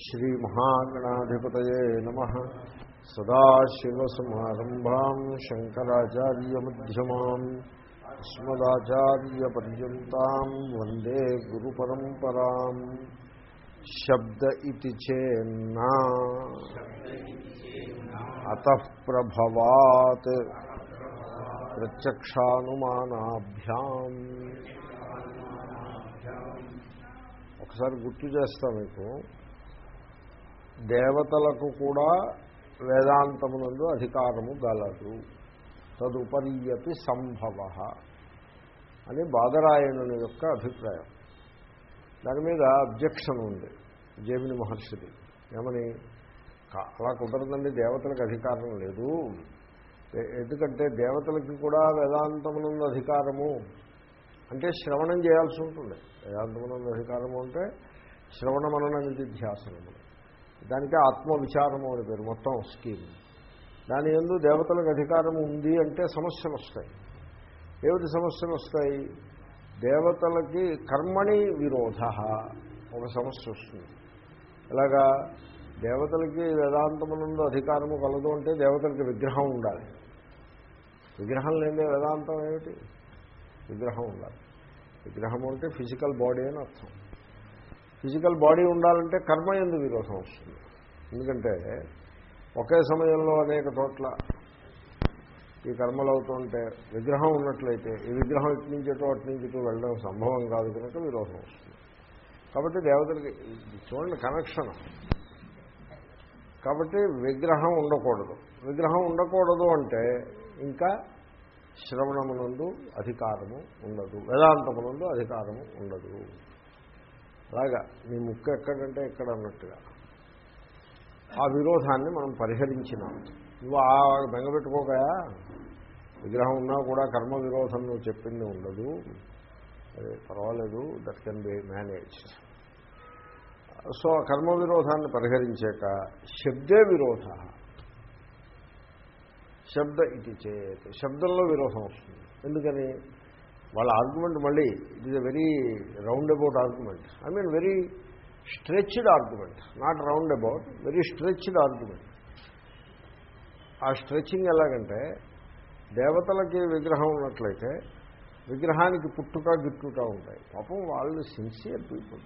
శ్రీమహాగణాధిపతయే నమ సదాశివసమారంభాం శంకరాచార్యమ్యమాన్ అస్మదాచార్యపర్యంతం వందే గురు పరంపరాం శబ్ద ఇది చేన్నా అత ప్రభవాత్ ప్రత్యక్షానుమానాభ్యాం ఒకసారి గుర్తు చేస్తా మీకు దేవతలకు కూడా వేదాంతమునందు అధికారము గలదు తదుపరియపి సంభవ అని బాదరాయణుని యొక్క అభిప్రాయం దాని మీద అబ్జెక్షన్ ఉంది జేమిని మహర్షిది ఏమని కా- అలా కుదరదండి దేవతలకు అధికారం లేదు ఎ- ఎందుకంటే దేవతలకి కూడా వేదాంతమునందు అధికారము అంటే శ్రవణం చేయాల్సి ఉంటుంది వేదాంతమునందు అధికారము అంటే శ్రవణ మనన నిధిధ్యాసనము దానికి ఆత్మవిచారము అని పేరు మొత్తం స్కీమ్ దాని ఎందు దేవతలకు అధికారం ఉంది అంటే సమస్యలు వస్తాయి ఏమిటి సమస్యలు వస్తాయి దేవతలకి కర్మణి విరోధ ఒక సమస్య వస్తుంది ఇలాగా దేవతలకి వేదాంతమునందు అధికారము కలదు అంటే దేవతలకి విగ్రహం ఉండాలి విగ్రహం లేదే వేదాంతం ఏమిటి విగ్రహం ఉండాలి విగ్రహం అంటే ఫిజికల్ బాడీ అని అర్థం ఫిజికల్ బాడీ ఉండాలంటే కర్మ ఎందు విరోధం వస్తుంది ఎందుకంటే ఒకే సమయంలో అనేక చోట్ల ఈ కర్మలు అవుతుంటే విగ్రహం ఉన్నట్లయితే ఈ విగ్రహం ఇటు నుంచి ఇటు అటు నుంచి ఇటు వెళ్ళడం సంభవం కాదు కనుక విరోధం వస్తుంది కాబట్టి దేవతలకి చూడండి కనెక్షన్ కాబట్టి విగ్రహం ఉండకూడదు విగ్రహం ఉండకూడదు అంటే ఇంకా శ్రవణమునందు అధికారము ఉండదు వేదాంతమునందు అధికారము ఉండదు అలాగా నీ ముక్కు ఎక్కడంటే ఎక్కడ అన్నట్టుగా ఆ విరోధాన్ని మనం పరిహరించినాం నువ్వు ఆ బెంగపెట్టుకోకయా విగ్రహం ఉన్నా కూడా కర్మ విరోధం నువ్వు చెప్పింది ఉండదు అది పర్వాలేదు that can be managed so ఆ కర్మ విరోధాన్ని పరిహరించాక శబ్దే విరోధ శబ్ద ఇది చేత శబ్దంలో విరోధం వస్తుంది ఎందుకని వాళ్ళ ఆర్గ్యుమెంట్ మళ్ళీ it is a very round about argument I mean very stretched argument not round about very stretched argument ఆ స్ట్రెచ్చింగ్ ఎలాగంటే దేవతలకి విగ్రహం ఉన్నట్లయితే విగ్రహానికి పుట్టుక గిట్టుక ఉంటాయి పాపం వాళ్ళు సిన్సియర్ పీపుల్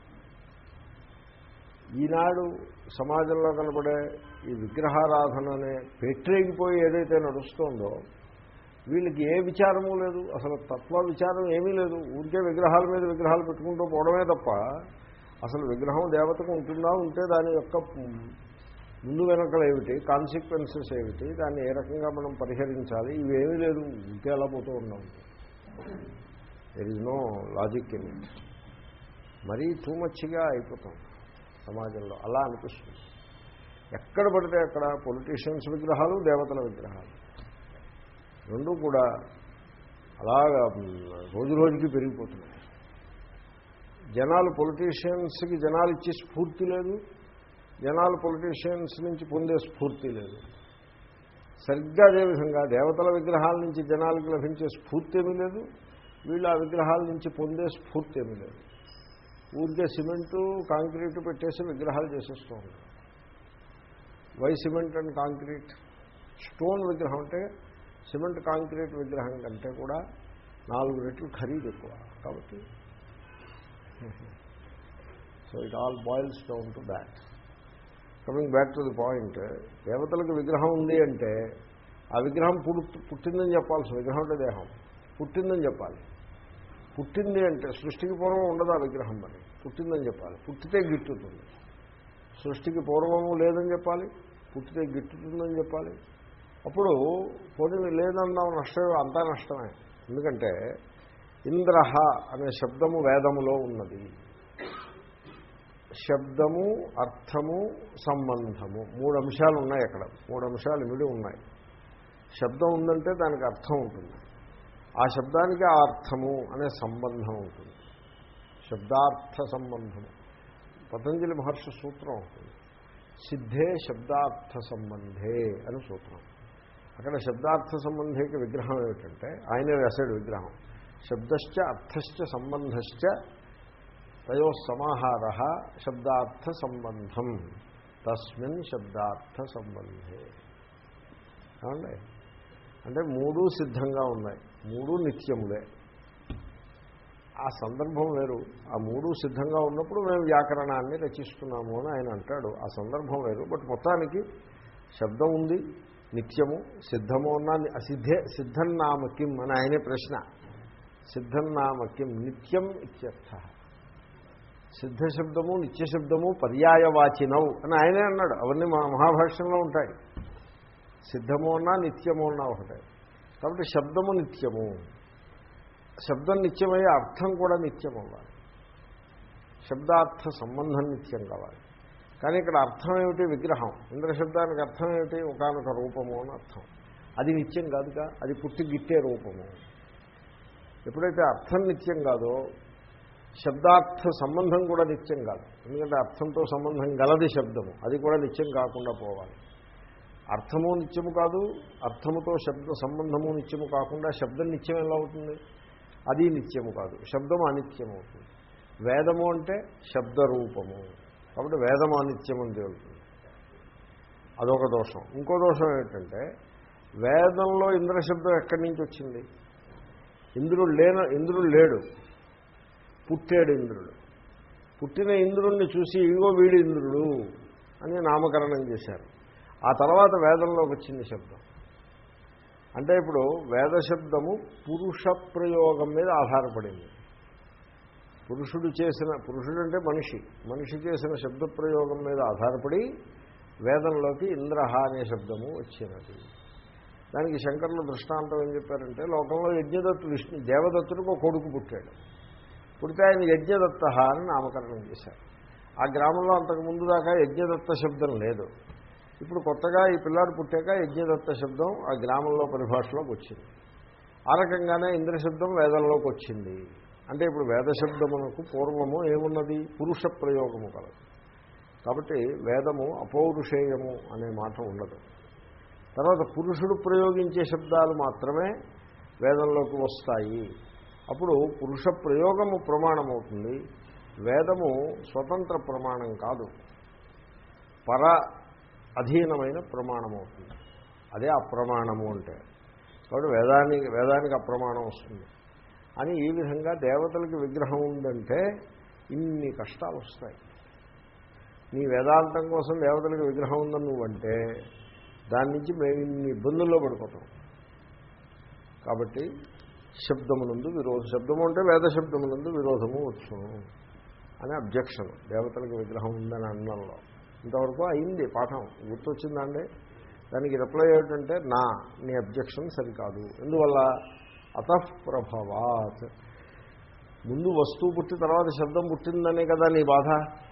ఈనాడు సమాజంలో కనబడే ఈ విగ్రహారాధన అనే పెట్టరేగిపోయి ఏదైతే నడుస్తుందో వీళ్ళకి ఏ విచారము లేదు అసలు తత్వ విచారం ఏమీ లేదు ఊరికే విగ్రహాల మీద విగ్రహాలు పెట్టుకుంటూ పోవడమే తప్ప అసలు విగ్రహం దేవతకు ఉంటుందా ఉంటే దాని యొక్క ముందు వెనకలు ఏమిటి కాన్సిక్వెన్సెస్ ఏమిటి దాన్ని ఏ రకంగా మనం పరిహరించాలి ఇవేమీ లేదు ఇంకే అలా పోతూ ఉన్నాం there is no logic in it మరీ టూ మచ్గా అయిపోతాం సమాజంలో అలా అనిపిస్తుంది ఎక్కడ పడితే అక్కడ పొలిటీషియన్స్ విగ్రహాలు దేవతల విగ్రహాలు రెండు కూడా అలాగా రోజు రోజుకి పెరిగిపోతున్నాయి జనాలు పొలిటీషియన్స్కి జనాలు ఇచ్చే స్ఫూర్తి లేదు జనాలు పొలిటీషియన్స్ నుంచి పొందే స్ఫూర్తి లేదు సరిగ్గా అదేవిధంగా దేవతల విగ్రహాల నుంచి జనాలకు లభించే స్ఫూర్తి ఏమీ లేదు వీళ్ళు ఆ విగ్రహాల నుంచి పొందే స్ఫూర్తి ఏమీ లేదు ఊరికే సిమెంటు కాంక్రీటు పెట్టేసి విగ్రహాలు చేసేస్తూ ఉంటారు why cement and concrete stone విగ్రహం అంటే సిమెంట్ కాంక్రీట్ విగ్రహం కంటే కూడా నాలుగు రెట్లు ఖరీదు ఎక్కువ కాబట్టి so it all boils down to that coming back to the point దేవతలకు విగ్రహం ఉంది అంటే ఆ విగ్రహం పుడు పుట్టిందని చెప్పాల్సి విగ్రహం అంటే దేహం పుట్టిందని చెప్పాలి పుట్టింది అంటే సృష్టికి పూర్వం ఉండదు ఆ విగ్రహం మరి పుట్టిందని చెప్పాలి పుట్టితే గిట్టుతుంది సృష్టికి పూర్వము లేదని చెప్పాలి పుట్టితే గిట్టుతుందని చెప్పాలి అప్పుడు పోనీ లేదన్నాం నష్టం అంతా నష్టమే ఎందుకంటే ఇంద్రహ అనే శబ్దము వేదములో ఉన్నది శబ్దము అర్థము సంబంధము మూడు అంశాలు ఉన్నాయి అక్కడ మూడు అంశాలు ఇమిడి ఉన్నాయి శబ్దం ఉందంటే దానికి అర్థం ఉంటుంది ఆ శబ్దానికి ఆ అర్థము అనే సంబంధం ఉంటుంది శబ్దార్థ సంబంధము పతంజలి మహర్షి సూత్రం ఉంటుంది సిద్ధే శబ్దార్థ సంబంధే అని సూత్రం అక్కడ శబ్దార్థ సంబంధేకి విగ్రహం ఏమిటంటే ఆయనే వేసాడు విగ్రహం శబ్దశ్చ అర్థశ్చ సంబంధశ్చ తయో సమాహార శబ్దార్థ సంబంధం తస్మిన్ శబ్దార్థ సంబంధే ఏమండి అంటే మూడు సిద్ధంగా ఉన్నాయి మూడు నిత్యములే ఆ సందర్భం వేరు ఆ మూడు సిద్ధంగా ఉన్నప్పుడు మేము వ్యాకరణాన్ని రచిస్తున్నాము అని ఆయన అంటాడు ఆ సందర్భం వేరు బట్ మొత్తానికి శబ్దం ఉంది నిత్యము సిద్ధము ఉన్న అసిద్ధే సిద్ధం నామ కిం అని ఆయనే ప్రశ్న సిద్ధం నామ కిం నిత్యం ఇత్యర్థ సిద్ధ శబ్దము నిత్య శబ్దము పర్యాయవాచినవు అని ఆయనే అన్నాడు అవన్నీ మా మహాభాష్యంలో ఉంటాయి సిద్ధము ఉన్నా నిత్యము ఉన్నా ఒకటే కాబట్టి శబ్దము నిత్యము శబ్దం నిత్యమయ్యే అర్థం కూడా నిత్యం అవ్వాలి శబ్దార్థ సంబంధం నిత్యం కావాలి కానీ ఇక్కడ అర్థం ఏమిటి విగ్రహం ఇంద్రశబ్దానికి అర్థం ఏమిటి ఒకనొక రూపము అని అర్థం అది నిత్యం కాదుగా అది పుట్టి గిట్టే రూపము ఎప్పుడైతే అర్థం నిత్యం కాదో శబ్దార్థ సంబంధం కూడా నిత్యం కాదు ఎందుకంటే అర్థంతో సంబంధం గలది శబ్దము అది కూడా నిత్యం కాకుండా పోవాలి అర్థము నిత్యము కాదు అర్థముతో శబ్ద సంబంధము నిత్యము కాకుండా శబ్దం నిత్యం ఎలా అవుతుంది అది నిత్యము కాదు శబ్దము అనిత్యం అవుతుంది వేదము అంటే శబ్దరూపము కాబట్టి వేదము అనిత్యం అని తేలుతుంది అదొక దోషం ఇంకో దోషం ఏంటంటే వేదంలో ఇంద్రశబ్దం ఎక్కడి నుంచి వచ్చింది ఇంద్రుడు లేన ఇంద్రుడు లేడు పుట్టాడు ఇంద్రుడు పుట్టిన ఇంద్రుణ్ణి చూసి ఇగో వీడు ఇంద్రుడు అని నామకరణం చేశారు ఆ తర్వాత వేదంలోకి వచ్చింది శబ్దం అంటే ఇప్పుడు వేద శబ్దము పురుష ప్రయోగం మీద ఆధారపడింది పురుషుడు చేసిన పురుషుడు అంటే మనిషి మనిషి చేసిన శబ్ద ప్రయోగం మీద ఆధారపడి వేదంలోకి ఇంద్రహ అనే శబ్దము వచ్చినది దానికి శంకర్ల దృష్టాంతం ఏం చెప్పారంటే లోకంలో యజ్ఞదత్తు విష్ణు దేవదత్తుడికి ఒక కొడుకు పుట్టాడు పుడితే ఆయన యజ్ఞదత్త అని నామకరణం చేశారు ఆ గ్రామంలో అంతకు ముందు దాకా యజ్ఞదత్త శబ్దం లేదు ఇప్పుడు కొత్తగా ఈ పిల్లాడు పుట్టాక యజ్ఞదత్త శబ్దం ఆ గ్రామంలో పరిభాషలోకి వచ్చింది ఆ రకంగానే ఇంద్రశబ్దం వేదంలోకి వచ్చింది అంటే ఇప్పుడు వేదశబ్దమునకు పూర్వము ఏమున్నది పురుష ప్రయోగము కలదు కాబట్టి వేదము అపౌరుషేయము అనే మాట ఉండదు తర్వాత పురుషుడు ప్రయోగించే శబ్దాలు మాత్రమే వేదంలోకి వస్తాయి అప్పుడు పురుష ప్రయోగము ప్రమాణం అవుతుంది వేదము స్వతంత్ర ప్రమాణం కాదు పర అధీనమైన ప్రమాణం అవుతుంది అదే అప్రమాణము అంటే కాబట్టి వేదానికి వేదానికి అప్రమాణం వస్తుంది అని ఈ విధంగా దేవతలకి విగ్రహం ఉందంటే ఇన్ని కష్టాలు వస్తాయి నీ వేదాంతం కోసం దేవతలకు విగ్రహం ఉందని నువ్వంటే దాని నుంచి మేము ఇన్ని ఇబ్బందుల్లో పడిపోతాం కాబట్టి శబ్దమునందు విరోధం శబ్దము అంటే వేద శబ్దమునందు విరోధము వచ్చును అని అబ్జెక్షన్ దేవతలకు విగ్రహం ఉందని అన్నంలో ఇంతవరకు అయింది పాఠం గుర్తొచ్చిందండి దానికి రిప్లై ఏమిటంటే నా నీ అబ్జెక్షన్ సరికాదు ఎందువల్ల అతఃప్రభవాత్ ముందు వస్తువు పుట్టి తర్వాత శబ్దం పుట్టిందనే కదా నీ బాధ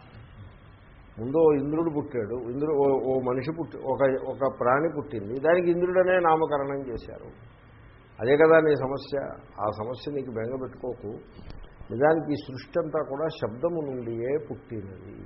ముందు ఓ ఇంద్రుడు పుట్టాడు ఇంద్రుడు ఓ- ఓ మనిషి పుట్టి ఒక ఒక ప్రాణి పుట్టింది దానికి ఇంద్రుడనే నామకరణం చేశారు అదే కదా నీ సమస్య ఆ సమస్య నీకు బెంగ పెట్టుకోకు నిజానికి ఈ సృష్టి అంతా కూడా శబ్దము నుండియే పుట్టినది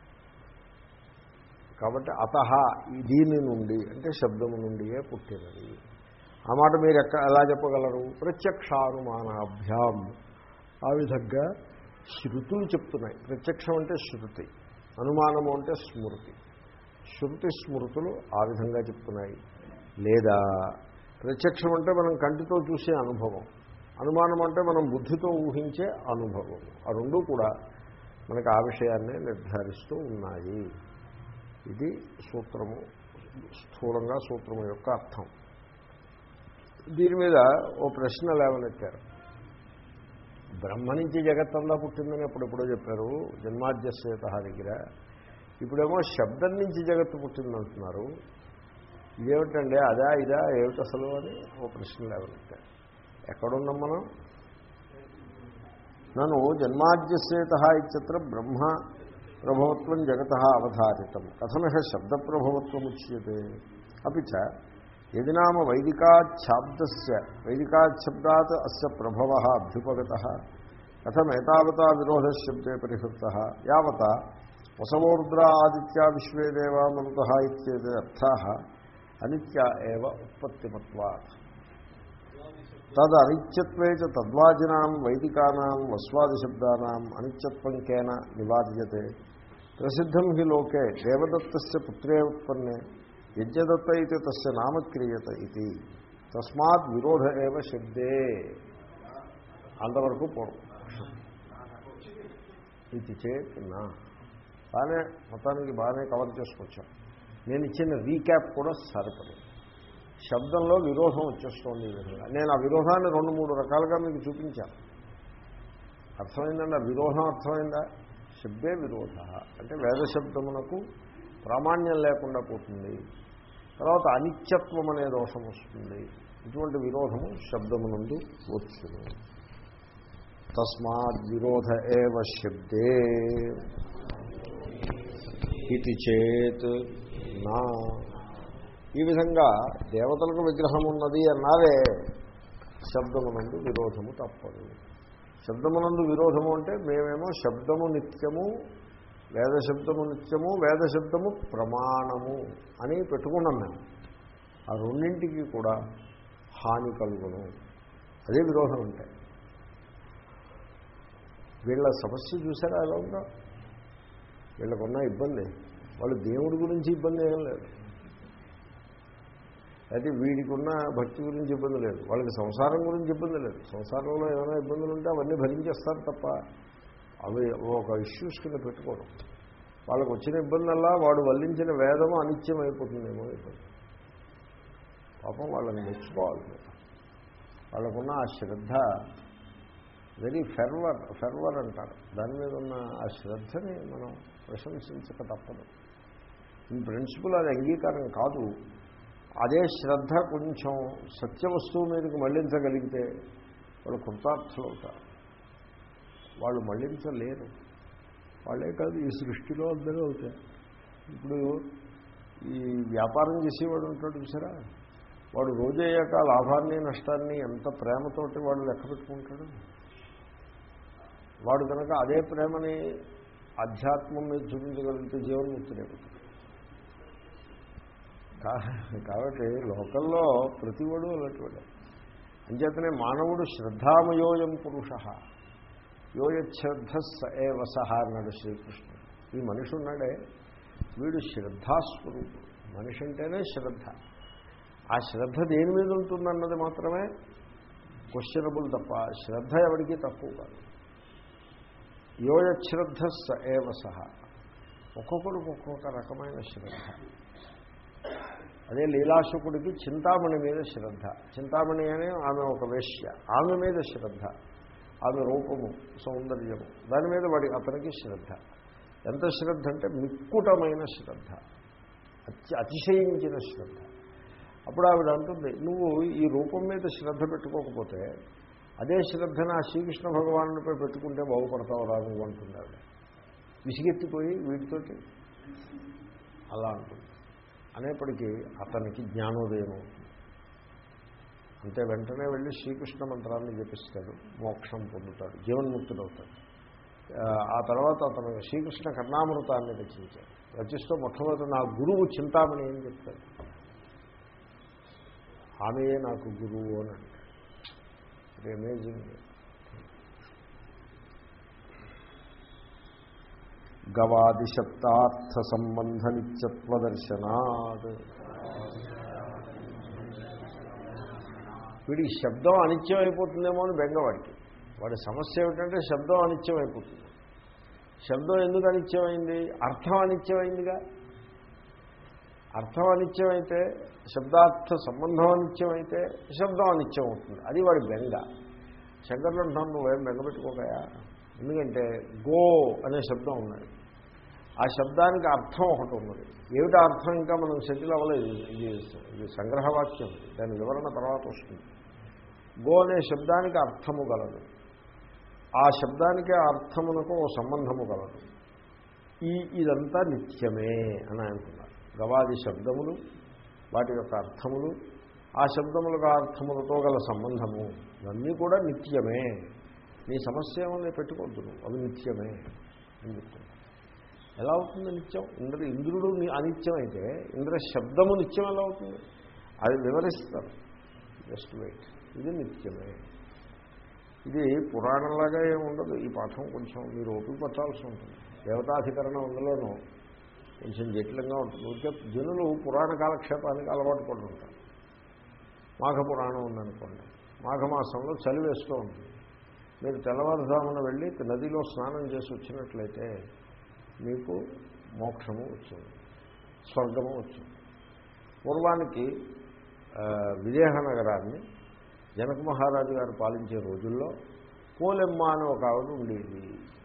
కాబట్టి అత దీని నుండి అంటే శబ్దము నుండియే పుట్టినది ఆ మాట మీరు ఎక్క ఎలా చెప్పగలరు ప్రత్యక్షానుమానాభ్యాం ఆ విధంగా శృతులు చెప్తున్నాయి ప్రత్యక్షం అంటే శృతి అనుమానము అంటే స్మృతి శృతి స్మృతులు ఆ విధంగా చెప్తున్నాయి లేదా ప్రత్యక్షం అంటే మనం కంటితో చూసే అనుభవం అనుమానం అంటే మనం బుద్ధితో ఊహించే అనుభవం ఆ రెండూ కూడా మనకు ఆ విషయాన్నే నిర్ధారిస్తూ ఉన్నాయి ఇది సూత్రము స్థూలంగా సూత్రము యొక్క అర్థం దీని మీద ఓ ప్రశ్న లేవనెత్తారు బ్రహ్మ నుంచి జగత్తంతా పుట్టిందని అప్పుడెప్పుడో చెప్పారు జన్మాద్యశ్వేత దగ్గర ఇప్పుడేమో శబ్దం నుంచి జగత్తు పుట్టిందంటున్నారు ఇదేమిటండి అదా ఇదా ఏమిటి అసలు అని ఓ ప్రశ్న లేవనెత్తారు ఎక్కడున్నాం మనం నన్ను జన్మాద్యశ్వేత ఇత్యత్ర బ్రహ్మ ప్రభవత్వం జగత అవధారితం కథమిహ శబ్దప్రభవత్వం ఉచ్యతే అవి చ యది నామ వైదికాఛాబ్దస్య వైదికాశబ్దాత్ అస్య ప్రభవ అభ్యుపగత కథమేతావతా విరోధశబ్దే పరిహృత యావత వసవోర్ద్ర ఆదిత్య విశ్వే దేవామృత ఇత్యేతే అర్థా అనిత్య ఏవ ఉత్పత్తిమత్వాత్ తద్ అనిత్యత్వే చ తద్వాజినాం వైదికానాం వస్వాదిశబ్దానాం అనిత్యత్వం కేన నివార్యతే ప్రసిద్ధం హి లోకే దేవదత్తస్య పుత్రే ఉత్పన్నే యజ్ఞదత్త ఇది తస్య నామక్రియత ఇది తస్మాత్ విరోధ ఏవ శబ్దే అంతవరకు పూర్వం ఇది చేత్ నా బాగానే మొత్తానికి బాగానే కవర్ చేసుకొచ్చాం నేను ఇచ్చిన రీక్యాప్ కూడా సరిపడింది శబ్దంలో విరోధం వచ్చేస్తోంది ఈ విధంగా నేను ఆ విరోధాన్ని రెండు మూడు రకాలుగా మీకు చూపించాను అర్థమైందండి ఆ విరోధం అర్థమైందా శబ్దే విరోధ అంటే వేద శబ్దమునకు ప్రామాణ్యం లేకుండా పోతుంది తర్వాత అనిత్యత్వం అనే దోషం వస్తుంది ఇటువంటి విరోధము శబ్దమునందు వచ్చును తస్మాత్ విరోధ ఏవ శబ్దే ఇది చేత్ నా ఈ విధంగా దేవతలకు విగ్రహం ఉన్నది అన్నారే శబ్దమునందు విరోధము తప్పదు శబ్దమునందు విరోధము అంటే మేమేమో శబ్దము నిత్యము వేద శబ్దము నిత్యము వేద శబ్దము ప్రమాణము అని పెట్టుకున్నాం మేము ఆ రెండింటికి కూడా హాని కలుగును అదే విరోధం అంటే వీళ్ళ సమస్య చూసారా ఎలా ఉందో వీళ్ళకున్న ఇబ్బంది వాళ్ళు దేవుడి గురించి ఇబ్బంది ఏం లేదు అయితే వీడికి ఉన్న భక్తి గురించి ఇబ్బంది లేదు వాళ్ళకి సంసారం గురించి ఇబ్బంది లేదు సంసారంలో ఏమైనా ఇబ్బందులు ఉంటే అవన్నీ భరించేస్తారు తప్ప అవి ఒక ఇష్యూస్ కింద పెట్టుకోరు వాళ్ళకు వచ్చిన ఇబ్బందల్లా వాడు వల్లించిన వేదము అనిత్యం అయిపోతుందేమో ఇబ్బంది పాపం వాళ్ళని మెచ్చుకోవాలి వాళ్ళకున్న ఆ శ్రద్ధ వెరీ ఫెర్వర్ ఫెర్వర్ అంటారు దాని మీద ఉన్న ఆ శ్రద్ధని మనం ప్రశంసించక తప్పదు ఇన్ ప్రిన్సిపల్ అది అంగీకారం కాదు అదే శ్రద్ధ కొంచెం సత్య వస్తువు మీదకి మళ్లించగలిగితే వాళ్ళు కృతార్థులు అవుతారు వాళ్ళు మళ్లించలేరు వాళ్ళే కాదు ఈ సృష్టిలో అందరూ అవుతారు ఇప్పుడు ఈ వ్యాపారం చేసేవాడు ఉంటాడు చూసారా వాడు రోజయ్యాక లాభాన్ని నష్టాన్ని ఎంత ప్రేమతోటి వాడు లెక్క పెట్టుకుంటాడు వాడు కనుక అదే ప్రేమని ఆధ్యాత్మం మీద చూపించగలిగితే జీవన్ముక్తుడైపోతాడు కాబట్టి లోకల్లో ప్రతివాడు అలాంటివాడు అంచేతనే మానవుడు శ్రద్ధామయోయం పురుష యోయశ్రద్ధ స ఏవ సహ అన్నాడు శ్రీకృష్ణుడు ఈ మనిషి ఉన్నాడే వీడు శ్రద్ధాస్వరూపుడు మనిషి అంటేనే శ్రద్ధ ఆ శ్రద్ధ దేని మీద ఉంటుందన్నది మాత్రమే క్వశ్చనబుల్ తప్ప శ్రద్ధ ఎవరికి తక్కువ కాదు యోయశ్రద్ధ స ఏవ సహ ఒక్కొక్కడికి ఒక్కొక్క రకమైన శ్రద్ధ అదే లీలాశుకుడికి చింతామణి మీద శ్రద్ధ చింతామణి అనే ఆమె ఒక వేశ్య ఆమె మీద శ్రద్ధ ఆమె రూపము సౌందర్యము దాని మీద వాడి అతనికి శ్రద్ధ ఎంత శ్రద్ధ అంటే మిక్కుటమైన శ్రద్ధ అతి అతిశయించిన శ్రద్ధ అప్పుడు ఆవిడ అంటుంది నువ్వు ఈ రూపం మీద శ్రద్ధ పెట్టుకోకపోతే అదే శ్రద్ధను ఆ శ్రీకృష్ణ భగవానుడిపై పెట్టుకుంటే బాగుపడతావు రా నువ్వు అంటుంది ఆవిడ విసిగెత్తిపోయి వీటితోటి అలా అంటుంది అనేప్పటికీ అతనికి జ్ఞానోదయం అవుతుంది అంటే వెంటనే వెళ్ళి శ్రీకృష్ణ మంత్రాన్ని జపిస్తాడు మోక్షం పొందుతాడు జీవన్ముక్తుడు అవుతాడు ఆ తర్వాత అతను శ్రీకృష్ణ కర్ణామృతాన్ని రచించాడు రచిస్తూ మొట్టమొదటి నా గురువు చింతామణి అని చెప్తాడు ఆమెయే నాకు గురువు అని అంటాడు ఇది అమేజింగ్ గవాదిశబ్దార్థ సంబంధ నిత్యత్వ దర్శనాత్ వీడికి శబ్దం అనిత్యం అయిపోతుందేమో అని బెంగవాడికి వాడి సమస్య ఏమిటంటే శబ్దం అనిత్యం అయిపోతుంది శబ్దం ఎందుకు అనిత్యమైంది అర్థం అనిత్యమైందిగా అర్థం అనిత్యమైతే శబ్దార్థ సంబంధం అనిత్యమైతే శబ్దం అనిత్యం అవుతుంది అది వాడి బెంగ శంకర్లు అంటున్నాను నువ్వేం బెంగ పెట్టుకోకయా ఎందుకంటే గో అనే శబ్దం ఉన్నది ఆ శబ్దానికి అర్థం ఒకటి ఉన్నది ఏమిటి అర్థం ఇంకా మనం సెటిల్ అవ్వలేదు ఇది ఇది సంగ్రహవాక్యం దాని వివరణ తర్వాత వస్తుంది గో అనే శబ్దానికి అర్థము గలదు ఆ శబ్దానికి అర్థమునకు ఓ సంబంధము గలదు ఈ ఇదంతా నిత్యమే అని అనుకున్నారు గవాది శబ్దములు వాటి యొక్క అర్థములు ఆ శబ్దములకు ఆ అర్థములతో గల సంబంధము ఇవన్నీ కూడా నిత్యమే నీ సమస్య ఏమని పెట్టుకోవద్దు నువ్వు అవి నిత్యమే అని చెప్తుంది ఎలా అవుతుంది నిత్యం ఇంద్ర ఇంద్రుడు అనిత్యం అయితే ఇంద్ర శబ్దము నిత్యం ఎలా అవుతుంది అది వివరిస్తారు జస్ట్ వెయిట్ ఇది నిత్యమే ఇది పురాణంలాగా ఏమి ఉండదు ఈ పాఠం కొంచెం మీరు ఓపిక పట్టాల్సి ఉంటుంది దేవతాధికరణం అందులోనూ కొంచెం జటిలంగా ఉంటుంది ఊరికే జనులు పురాణ కాలక్షేపానికి అలవాటు పడి ఉంటారు మాఘ పురాణం ఉందనుకోండి మాఘమాసంలో చలి వేస్తూ ఉంటుంది మీరు తెల్లవారుజామున వెళ్ళి నదిలో స్నానం చేసి వచ్చినట్లయితే మీకు మోక్షము వచ్చింది స్వర్గము వచ్చింది పూర్వానికి ఆ, విదేహ నగరాన్ని జనక మహారాజు గారు పాలించే రోజుల్లో పోలెమ్మ అని ఒక ఆవిడ ఉండేది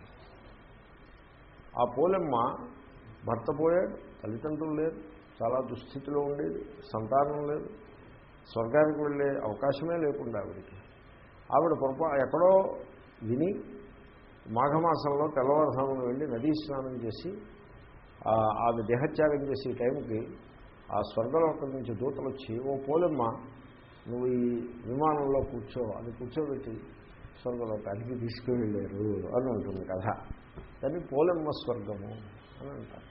ఆ పోలెమ్మ భర్త పోయాడు తల్లిదండ్రులు లేరు చాలా దుస్థితిలో ఉండేది సంతానం లేదు స్వర్గానికి వెళ్ళే అవకాశమే లేకుండా ఆవిడికి ఆవిడ పొరపా ఎక్కడో విని మాఘమాసంలో తెల్లవారుసామున వెళ్ళి నదీ స్నానం చేసి ఆ, ఆమె దేహత్యాగం చేసే టైంకి ఆ స్వర్గలోకం నుంచి దూతలు వచ్చి ఓ పోలెమ్మ నువ్వు ఈ విమానంలో కూర్చో అని కూర్చోబెట్టి స్వర్గలోకానికి తీసుకువెళ్ళారు అని ఉంటుంది కథ దాన్ని పోలెమ్మ స్వర్గము అని అంటారు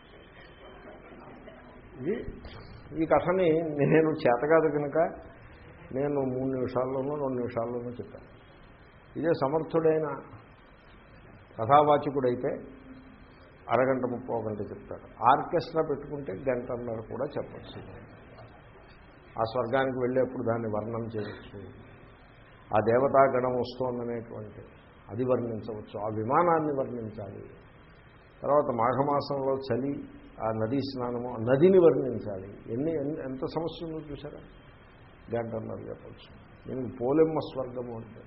ఇది ఈ కథని నేను చేతకాదు కనుక నేను మూడు నిమిషాల్లోనూ రెండు నిమిషాల్లోనూ చెప్పాను ఇదే సమర్థుడైన కథావాచకుడైతే అరగంట ముప్పో గంట చెప్తాడు ఆర్కెస్ట్రా పెట్టుకుంటే గంటన్నర కూడా చెప్పచ్చు ఆ స్వర్గానికి వెళ్ళేప్పుడు దాన్ని వర్ణన చేయవచ్చు ఆ దేవతాగణం వస్తోందనేటువంటి అది వర్ణించవచ్చు ఆ విమానాన్ని వర్ణించాలి తర్వాత మాఘమాసంలో చలి ఆ నదీ స్నానము ఆ నదిని వర్ణించాలి ఎన్ని ఎన్ని ఎంత సమస్య ఉందో చూసారా గంటన్నర చెప్పచ్చు దీనికి పోలెమ్మ స్వర్గము అంటే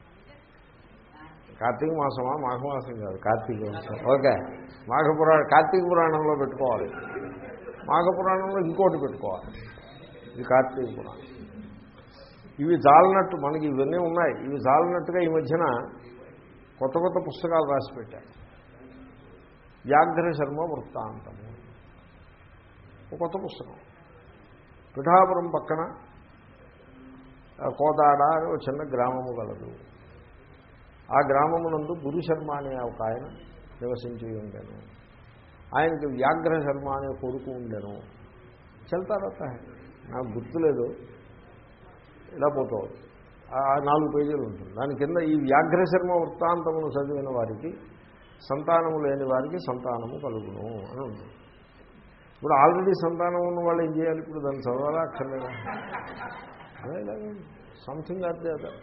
కార్తీక మాసమా మాఘమాసం కాదు కార్తీక మాసం ఓకే మాఘ పురాణ కార్తీక పురాణంలో పెట్టుకోవాలి మాఘ పురాణంలో ఇంకోటి పెట్టుకోవాలి ఇది కార్తీక పురాణం ఇవి జాలనట్టు మనకి ఇవన్నీ ఉన్నాయి ఇవి జాలనట్టుగా ఈ మధ్యన కొత్త కొత్త పుస్తకాలు రాసి పెట్టారు వ్యాఘ్ర శర్మ వృత్తాంతము ఒక కొత్త పుస్తకం పిఠాపురం పక్కన ఆ, కోదాడ అని ఒక చిన్న గ్రామము గలదు ఆ గ్రామమునందు గురు శర్మ అనే ఒక ఆయన నివసించి ఉండెను ఆయనకి వ్యాఘ్ర శర్మ అనే కొడుకు ఉండెను చెల్తారత నాకు గుర్తులేదు ఇలా పోతుంది ఆ నాలుగు పేజీలు ఉంటుంది దాని కింద ఈ వ్యాఘ్ర శర్మ వృత్తాంతమును చదివిన వారికి సంతానము లేని వారికి సంతానము కలుగును అని ఉంటుంది ఇప్పుడు ఆల్రెడీ సంతానం ఉన్న వాళ్ళు ఏం చేయాలి ఇప్పుడు దాన్ని చదవాలా అక్కర్లేదా అదే ఇలాగే సంథింగ్ అదే అదే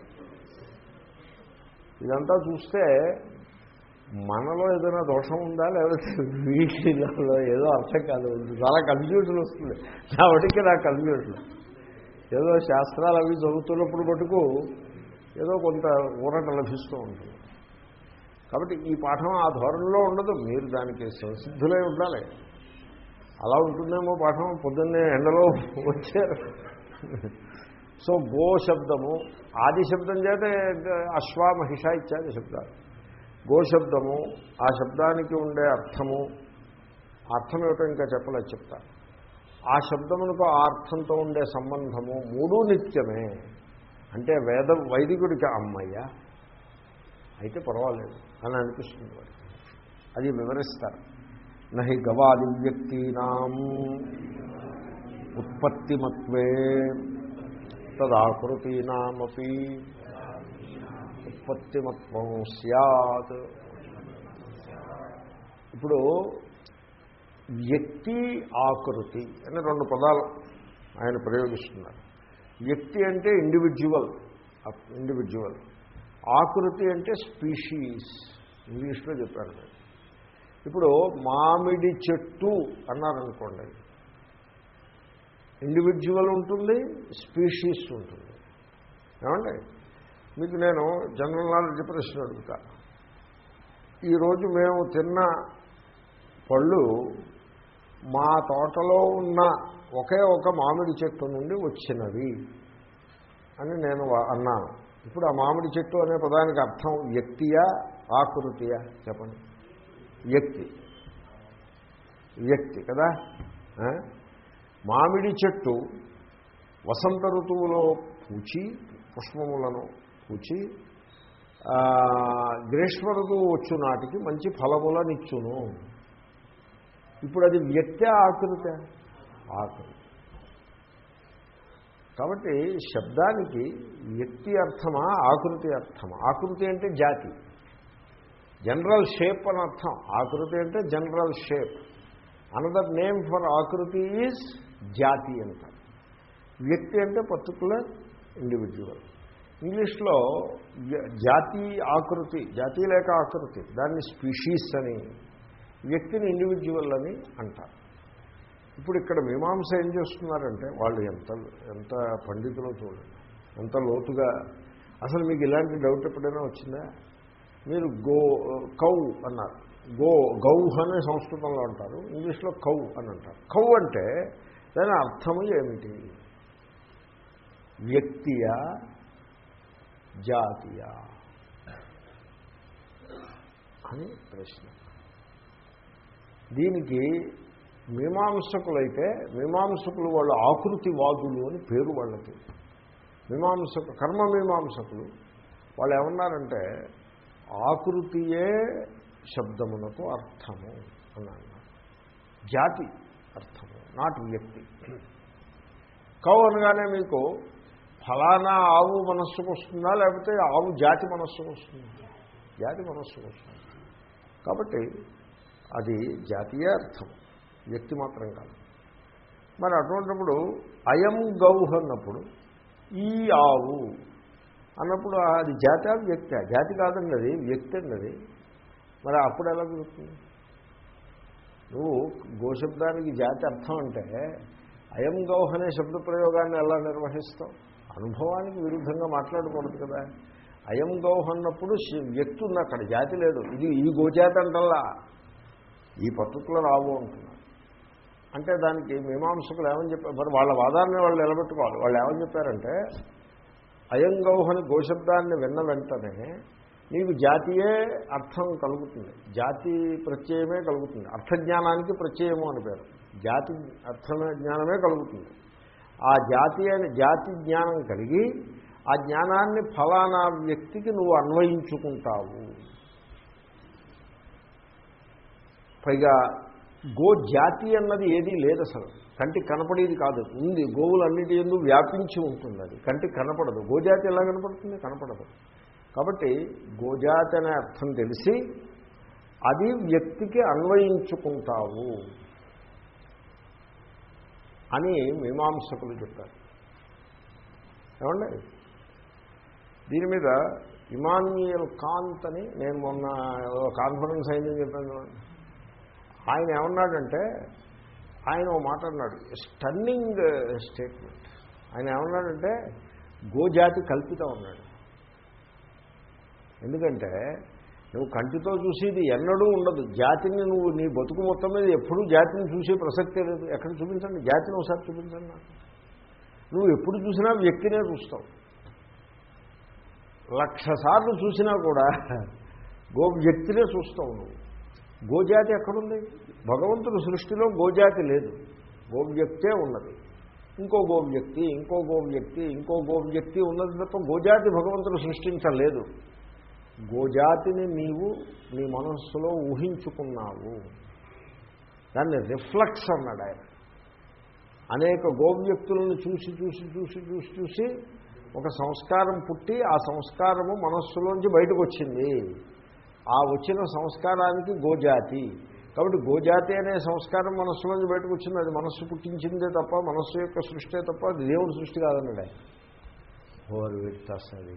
ఇదంతా చూస్తే మనలో ఏదైనా దోషం ఉందా లేకపోతే వీటిలో ఏదో అర్థం కాదు చాలా కన్ఫ్యూజన్ వస్తుంది కాబట్టి నాకు కన్ఫ్యూజన్ ఏదో శాస్త్రాలు అవి చదువుతున్నప్పుడు మటుకు ఏదో కొంత ఊరట లభిస్తూ ఉంటుంది కాబట్టి ఈ పాఠం ఆ ధోరణిలో ఉండదు మీరు దానికి సంసిద్ధులై ఉండాలి అలా ఉంటుందేమో పాఠం పొద్దున్నే ఎండలో వచ్చారు సో గో శబ్దము ఆది శబ్దం చేత అశ్వ మహిష ఇత్యాది శబ్దాలు గో శబ్దము ఆ శబ్దానికి ఉండే అర్థము అర్థం ఏమిటో ఇంకా చెప్పలేదు చెప్తా ఆ శబ్దమునకు ఆ అర్థంతో ఉండే సంబంధము మూడు నిత్యమే అంటే వేద వైదికుడికి అమ్మయ్య అయితే పర్వాలేదు అని అనిపిస్తుంది వాడికి అది వివరిస్తారు నహి గవాది వ్యక్తీనాం ఉత్పత్తిమత్వే తదాకృతీనామపి ఉత్పత్తిమత్వం సత్ ఇప్పుడు వ్యక్తి ఆకృతి అని రెండు పదాలు ఆయన ప్రయోగిస్తున్నారు వ్యక్తి అంటే ఇండివిజువల్ ఇండివిజువల్ ఆకృతి అంటే స్పీషీస్ ఇంగ్లీష్లో చెప్పారు నేను ఇప్పుడు మామిడి చెట్టు అన్నారనుకోండి ఇండివిజువల్ ఉంటుంది స్పీషీస్ ఉంటుంది ఏమండి మీకు నేను జనరల్ నాలెడ్జ్ ప్రశ్న అడుగుతా ఈరోజు మేము తిన్న పళ్ళు మా తోటలో ఉన్న ఒకే ఒక మామిడి చెట్టు నుండి వచ్చినవి అని నేను వా- అన్నాను ఇప్పుడు ఆ మామిడి చెట్టు అనే పదానికి అర్థం వ్యక్తియా ఆకృతియా చెప్పండి వ్యక్తి వ్యక్తి కదా ఆ? మామిడి చెట్టు వసంత ఋతువులో పూచి పుష్పములను పూచి ఆ, గ్రీష్మ ఋతువు వచ్చు నాటికి మంచి ఫలములనిచ్చును ఇప్పుడు అది వ్యక్తి ఆకృతి ఆకృతి కాబట్టి శబ్దానికి వ్యక్తి అర్థమా ఆకృతి అర్థమా ఆకృతి అంటే జాతి జనరల్ షేప్ అని అర్థం ఆకృతి అంటే general shape another name for ఆకృతి ఈజ్ జాతి అంటారు వ్యక్తి అంటే పర్టికులర్ ఇండివిజువల్ ఇంగ్లీష్లో య- జాతి ఆకృతి జాతి లేక ఆకృతి దాన్ని స్పీషీస్ అని వ్యక్తిని ఇండివిజువల్ అని అంటారు ఇప్పుడు ఇక్కడ మీమాంస ఏం చేస్తున్నారంటే వాళ్ళు ఎంత ఎంత పండితులో చూడండి ఎంత లోతుగా అసలు మీకు ఇలాంటి డౌట్ ఎప్పుడైనా వచ్చిందా మీరు గో కౌ అన్నారు గో గౌ అనే సంస్కృతంలో అంటారు ఇంగ్లీష్లో కౌ అని అంటారు కౌ అంటే దాని అర్థము ఏమిటి వ్యక్తియా జాతియా అని ప్రశ్న దీనికి మీమాంసకులైతే మీమాంసకులు వాళ్ళు ఆకృతివాదులు అని పేరు వాళ్ళకి మీమాంసకు కర్మ మీమాంసకులు వాళ్ళు ఏమన్నారంటే ఆకృతియే శబ్దమునకు అర్థము అని అన్నారు జాతి అర్థము నాట్ వ్యక్తి కౌ అనగానే మీకు ఫలానా ఆవు మనస్సుకు వస్తుందా లేకపోతే ఆవు జాతి మనస్సుకు వస్తుందా జాతి మనస్సుకు వస్తుంది కాబట్టి అది జాతీయ అర్థం వ్యక్తి మాత్రం కాదు మరి అటువంటిప్పుడు అయం గౌహ్ అన్నప్పుడు ఈ ఆవు అన్నప్పుడు అది జాతి వ్యక్తి జాతి కాదండి అది వ్యక్తి అండి అది మరి అప్పుడు ఎలా కుదురుతుంది నువ్వు గోశబ్దానికి జాతి అర్థం అంటే అయం గౌహ్ అనే శబ్ద ప్రయోగాన్ని ఎలా నిర్వహిస్తావు అనుభవానికి విరుద్ధంగా మాట్లాడకూడదు కదా అయం గౌహ్ అన్నప్పుడు శి- వ్యక్తి ఉంది అక్కడ జాతి లేదు ఇది ఈ గోజాతి అంటల్లా ఈ పర్టికులర్ ఆవు అంటున్నారు అంటే దానికి మీమాంసకులు ఏమని చెప్పారు మరి వాళ్ళ వాదాన్ని వాళ్ళు నిలబెట్టుకోవాలి వాళ్ళు ఏమని చెప్పారంటే అయం గౌహ్ అని గోశబ్దాన్ని విన్న వెంటనే నీకు జాతీయే అర్థం కలుగుతుంది జాతి ప్రత్యయమే కలుగుతుంది అర్థజ్ఞానానికి ప్రత్యయము అని పేరు జాతి అర్థమే జ్ఞానమే కలుగుతుంది ఆ జాతి అని జాతి జ్ఞానం కలిగి ఆ జ్ఞానాన్ని ఫలానా వ్యక్తికి నువ్వు అన్వయించుకుంటావు పైగా గో జాతి అన్నది ఏదీ లేదు అసలు కంటికి కనపడేది కాదు ఉంది గోవులన్నిటి ఎందు వ్యాపించి ఉంటుంది అది కంటికి కనపడదు గోజాతి ఎలా కనపడుతుంది కనపడదు కాబట్టి గోజాతి అనే అర్థం తెలిసి అది వ్యక్తికి అన్వయించుకుంటావు అని మీమాంసకులు చెప్పారు ఏమండి దీని మీద ఇమాన్యుయల్ కాంత్ అని నేను మొన్న ఏదో కాన్ఫరెన్స్ అయిందని చెప్పాను చూడండి. ఆయన ఏమన్నాడంటే ఆయన ఓ మాట అన్నాడు స్టన్నింగ్ స్టేట్మెంట్ ఆయన ఏమన్నాడంటే గోజాతి కల్పితం అన్నాడు ఎందుకంటే నువ్వు కంటితో చూసేది ఎన్నడూ ఉండదు జాతిని నువ్వు నీ బతుకు మొత్తం మీద ఎప్పుడూ జాతిని చూసే ప్రసక్తే లేదు ఎక్కడ చూపించండి జాతిని ఒకసారి చూపించండి నాకు నువ్వు ఎప్పుడు చూసినా వ్యక్తినే చూస్తావు లక్ష సార్లు చూసినా కూడా గో వ్యక్తినే చూస్తావు నువ్వు గోజాతి ఎక్కడుంది భగవంతుడు సృష్టిలో గోజాతి లేదు గోవ్యక్తే ఉన్నది ఇంకో గోవ్యక్తి ఇంకో గోవ్యక్తి ఇంకో గోవ్యక్తి ఉన్నది తప్ప గోజాతి భగవంతుడు సృష్టించలేదు గోజాతిని నీవు నీ మనస్సులో ఊహించుకున్నావు దాన్ని రిఫ్లెక్స్ అన్నాడు ఆయన అనేక గోవ్యక్తులను చూసి చూసి చూసి చూసి చూసి ఒక సంస్కారం పుట్టి ఆ సంస్కారము మనస్సులోంచి బయటకు వచ్చింది ఆ వచ్చిన సంస్కారానికి గోజాతి కాబట్టి గోజాతి అనే సంస్కారం మనస్సులోంచి బయటకు వచ్చింది అది మనస్సు పుట్టించిందే తప్ప మనస్సు యొక్క సృష్టి తప్ప అది దేవుడి సృష్టి కాదన్నాడు ఆయన ఓరు విడతాసది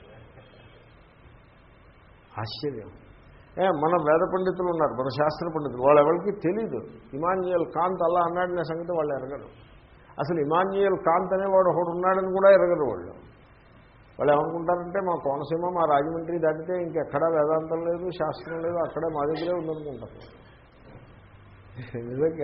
ఆశ్చర్యం ఏ మన వేద పండితులు ఉన్నారు మన శాస్త్ర పండితులు వాళ్ళు ఎవరికి తెలీదు ఇమాన్యుయల్ కాంత్ అలా అన్నాడనే సంగతి వాళ్ళు ఎరగరు అసలు ఇమాన్యుయల్ కాంత్ అనేవాడు ఒకడు ఉన్నాడని కూడా ఎరగరు వాళ్ళు వాళ్ళు ఏమనుకుంటారంటే మా కోనసీమ మా రాజమండ్రి దాటితే ఇంకెక్కడా వేదాంతం లేదు శాస్త్రం లేదు అక్కడే మా దగ్గరే ఉందనుకుంటారు నిజంగా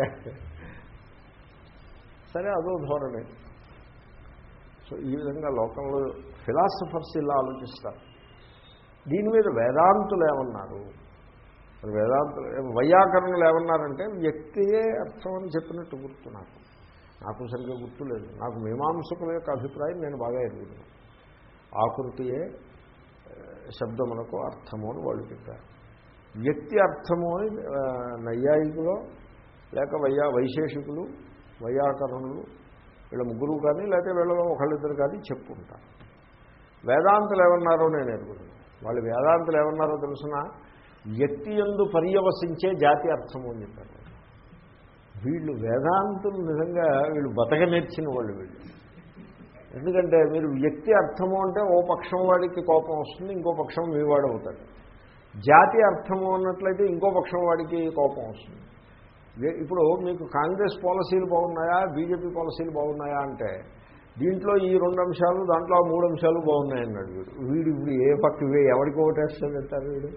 సరే అదో ధోరణి సో ఈ విధంగా లోకంలో ఫిలాసఫర్స్ ఇలా ఆలోచిస్తారు దీని మీద వేదాంతులు ఏమన్నారు మరి వేదాంతులు వైయాకరణలు ఏమన్నారంటే వ్యక్తియే అర్థం అని చెప్పినట్టు గుర్తు నాకు నాకు సరిగ్గా గుర్తు లేదు నాకు మీమాంసకుల యొక్క అభిప్రాయం నేను బాగా ఎరుగుతున్నాను ఆకృతియే ఆ, శబ్దమునకు అర్థము అని వాళ్ళు చెప్పారు వ్యక్తి అర్థము అని ఆ, నైయాయికులో లేక వైయా వైశేషికులు వైయాకరణులు వీళ్ళ ముగ్గురు కానీ లేకపోతే వీళ్ళలో ఒకళ్ళిద్దరు కానీ చెప్పుకుంటారు వేదాంతులు ఏమన్నారో నేను ఎరుగుతున్నాను వాళ్ళు వేదాంతులు ఏమన్నారో తెలుసిన వ్యక్తి ఎందు పర్యవసించే జాతి అర్థము అని చెప్పారు వీళ్ళు వేదాంతులు నిజంగా వీళ్ళు బతక నేర్చిన వాళ్ళు వీళ్ళు ఎందుకంటే మీరు వ్యక్తి అర్థము అంటే ఓ పక్షం వాడికి కోపం వస్తుంది ఇంకో పక్షం మీ వాడు అవుతాడు జాతి అర్థము అన్నట్లయితే ఇంకో పక్షం వాడికి కోపం వస్తుంది వే- ఇప్పుడు మీకు కాంగ్రెస్ పాలసీలు బాగున్నాయా బీజేపీ పాలసీలు బాగున్నాయా అంటే దీంట్లో ఈ రెండు అంశాలు దాంట్లో ఆ మూడు అంశాలు బాగున్నాయన్నాడు వీడు వీడు ఇప్పుడు ఏ పక్క వే ఎవరికి ఓటేస్తా పెట్టారు వీడు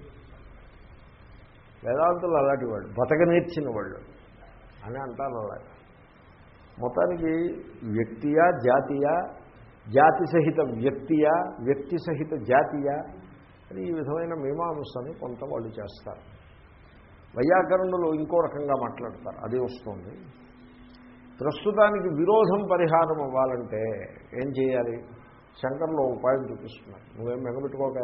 వేదాంతులు అలాంటి వాడు బతక నేర్చిన వాళ్ళు అని అంటారు అలాగా మొత్తానికి వ్యక్తియా జాతీయా జాతి సహిత వ్యక్తియా వ్యక్తి సహిత జాతీయా అని ఈ విధమైన మీమాంసని కొంత వాళ్ళు చేస్తారు వైయాకరణులు ఇంకో రకంగా మాట్లాడతారు అది వస్తుంది ప్రస్తుతానికి విరోధం పరిహారం అవ్వాలంటే ఏం చేయాలి శంకర్లో ఉపాయం చూపిస్తున్నారు నువ్వేం మెగబెట్టుకోక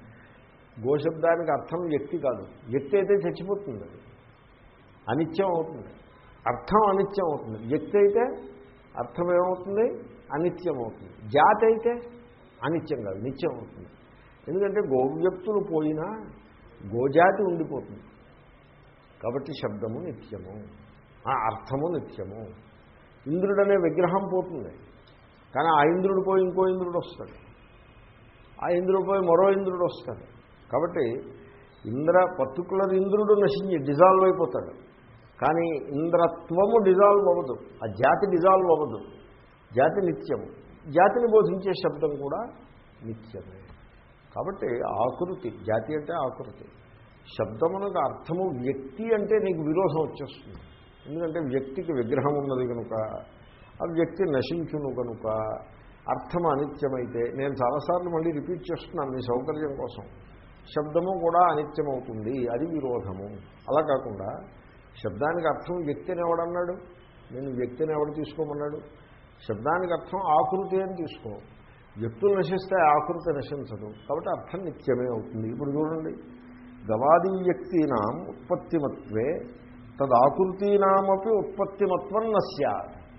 గోశబ్దానికి అర్థం వ్యక్తి కాదు వ్యక్తి అయితే చచ్చిపోతుంది అది అనిత్యం అవుతుంది అర్థం అనిత్యం అవుతుంది వ్యక్తి అయితే అర్థం ఏమవుతుంది అనిత్యం అవుతుంది జాతి అయితే అనిత్యం కాదు నిత్యం అవుతుంది ఎందుకంటే గోవ్యక్తులు పోయినా గోజాతి ఉండిపోతుంది కాబట్టి శబ్దము నిత్యము ఆ అర్థము నిత్యము ఇంద్రుడు అనే విగ్రహం పోతుంది కానీ ఆ ఇంద్రుడు పోయి ఇంకో ఇంద్రుడు వస్తాడు ఆ ఇంద్రుడు పోయి మరో ఇంద్రుడు వస్తాడు కాబట్టి ఇంద్ర పర్టికులర్ ఇంద్రుడు నశించి డిజాల్వ్ అయిపోతాడు కానీ ఇంద్రత్వము డిజాల్వ్ అవ్వదు ఆ జాతి డిజాల్వ్ అవ్వదు జాతి నిత్యము జాతిని బోధించే శబ్దం కూడా నిత్యమే కాబట్టి ఆకృతి జాతి అంటే ఆకృతి శబ్దమునకు అర్థము వ్యక్తి అంటే నీకు విరోధం వచ్చేస్తుంది ఎందుకంటే వ్యక్తికి విగ్రహం ఉన్నది కనుక ఆ వ్యక్తి నశించును కనుక అర్థం అనిత్యమైతే నేను చాలాసార్లు మళ్ళీ రిపీట్ చేస్తున్నాను మీ సౌకర్యం కోసం శబ్దము కూడా అనిత్యమవుతుంది అది విరోధము అలా కాకుండా శబ్దానికి అర్థం వ్యక్తిని ఎవడన్నాడు నేను వ్యక్తిని ఎవడు తీసుకోమన్నాడు శబ్దానికి అర్థం ఆకృతి అని తీసుకో వ్యక్తులు నశిస్తే ఆకృతి నశించదు కాబట్టి అర్థం నిత్యమే అవుతుంది ఇప్పుడు చూడండి గవాది వ్యక్తినాం ఉత్పత్తిమత్వే తదాకృతీనామపి ఉత్పత్తిమత్వం నశ్యా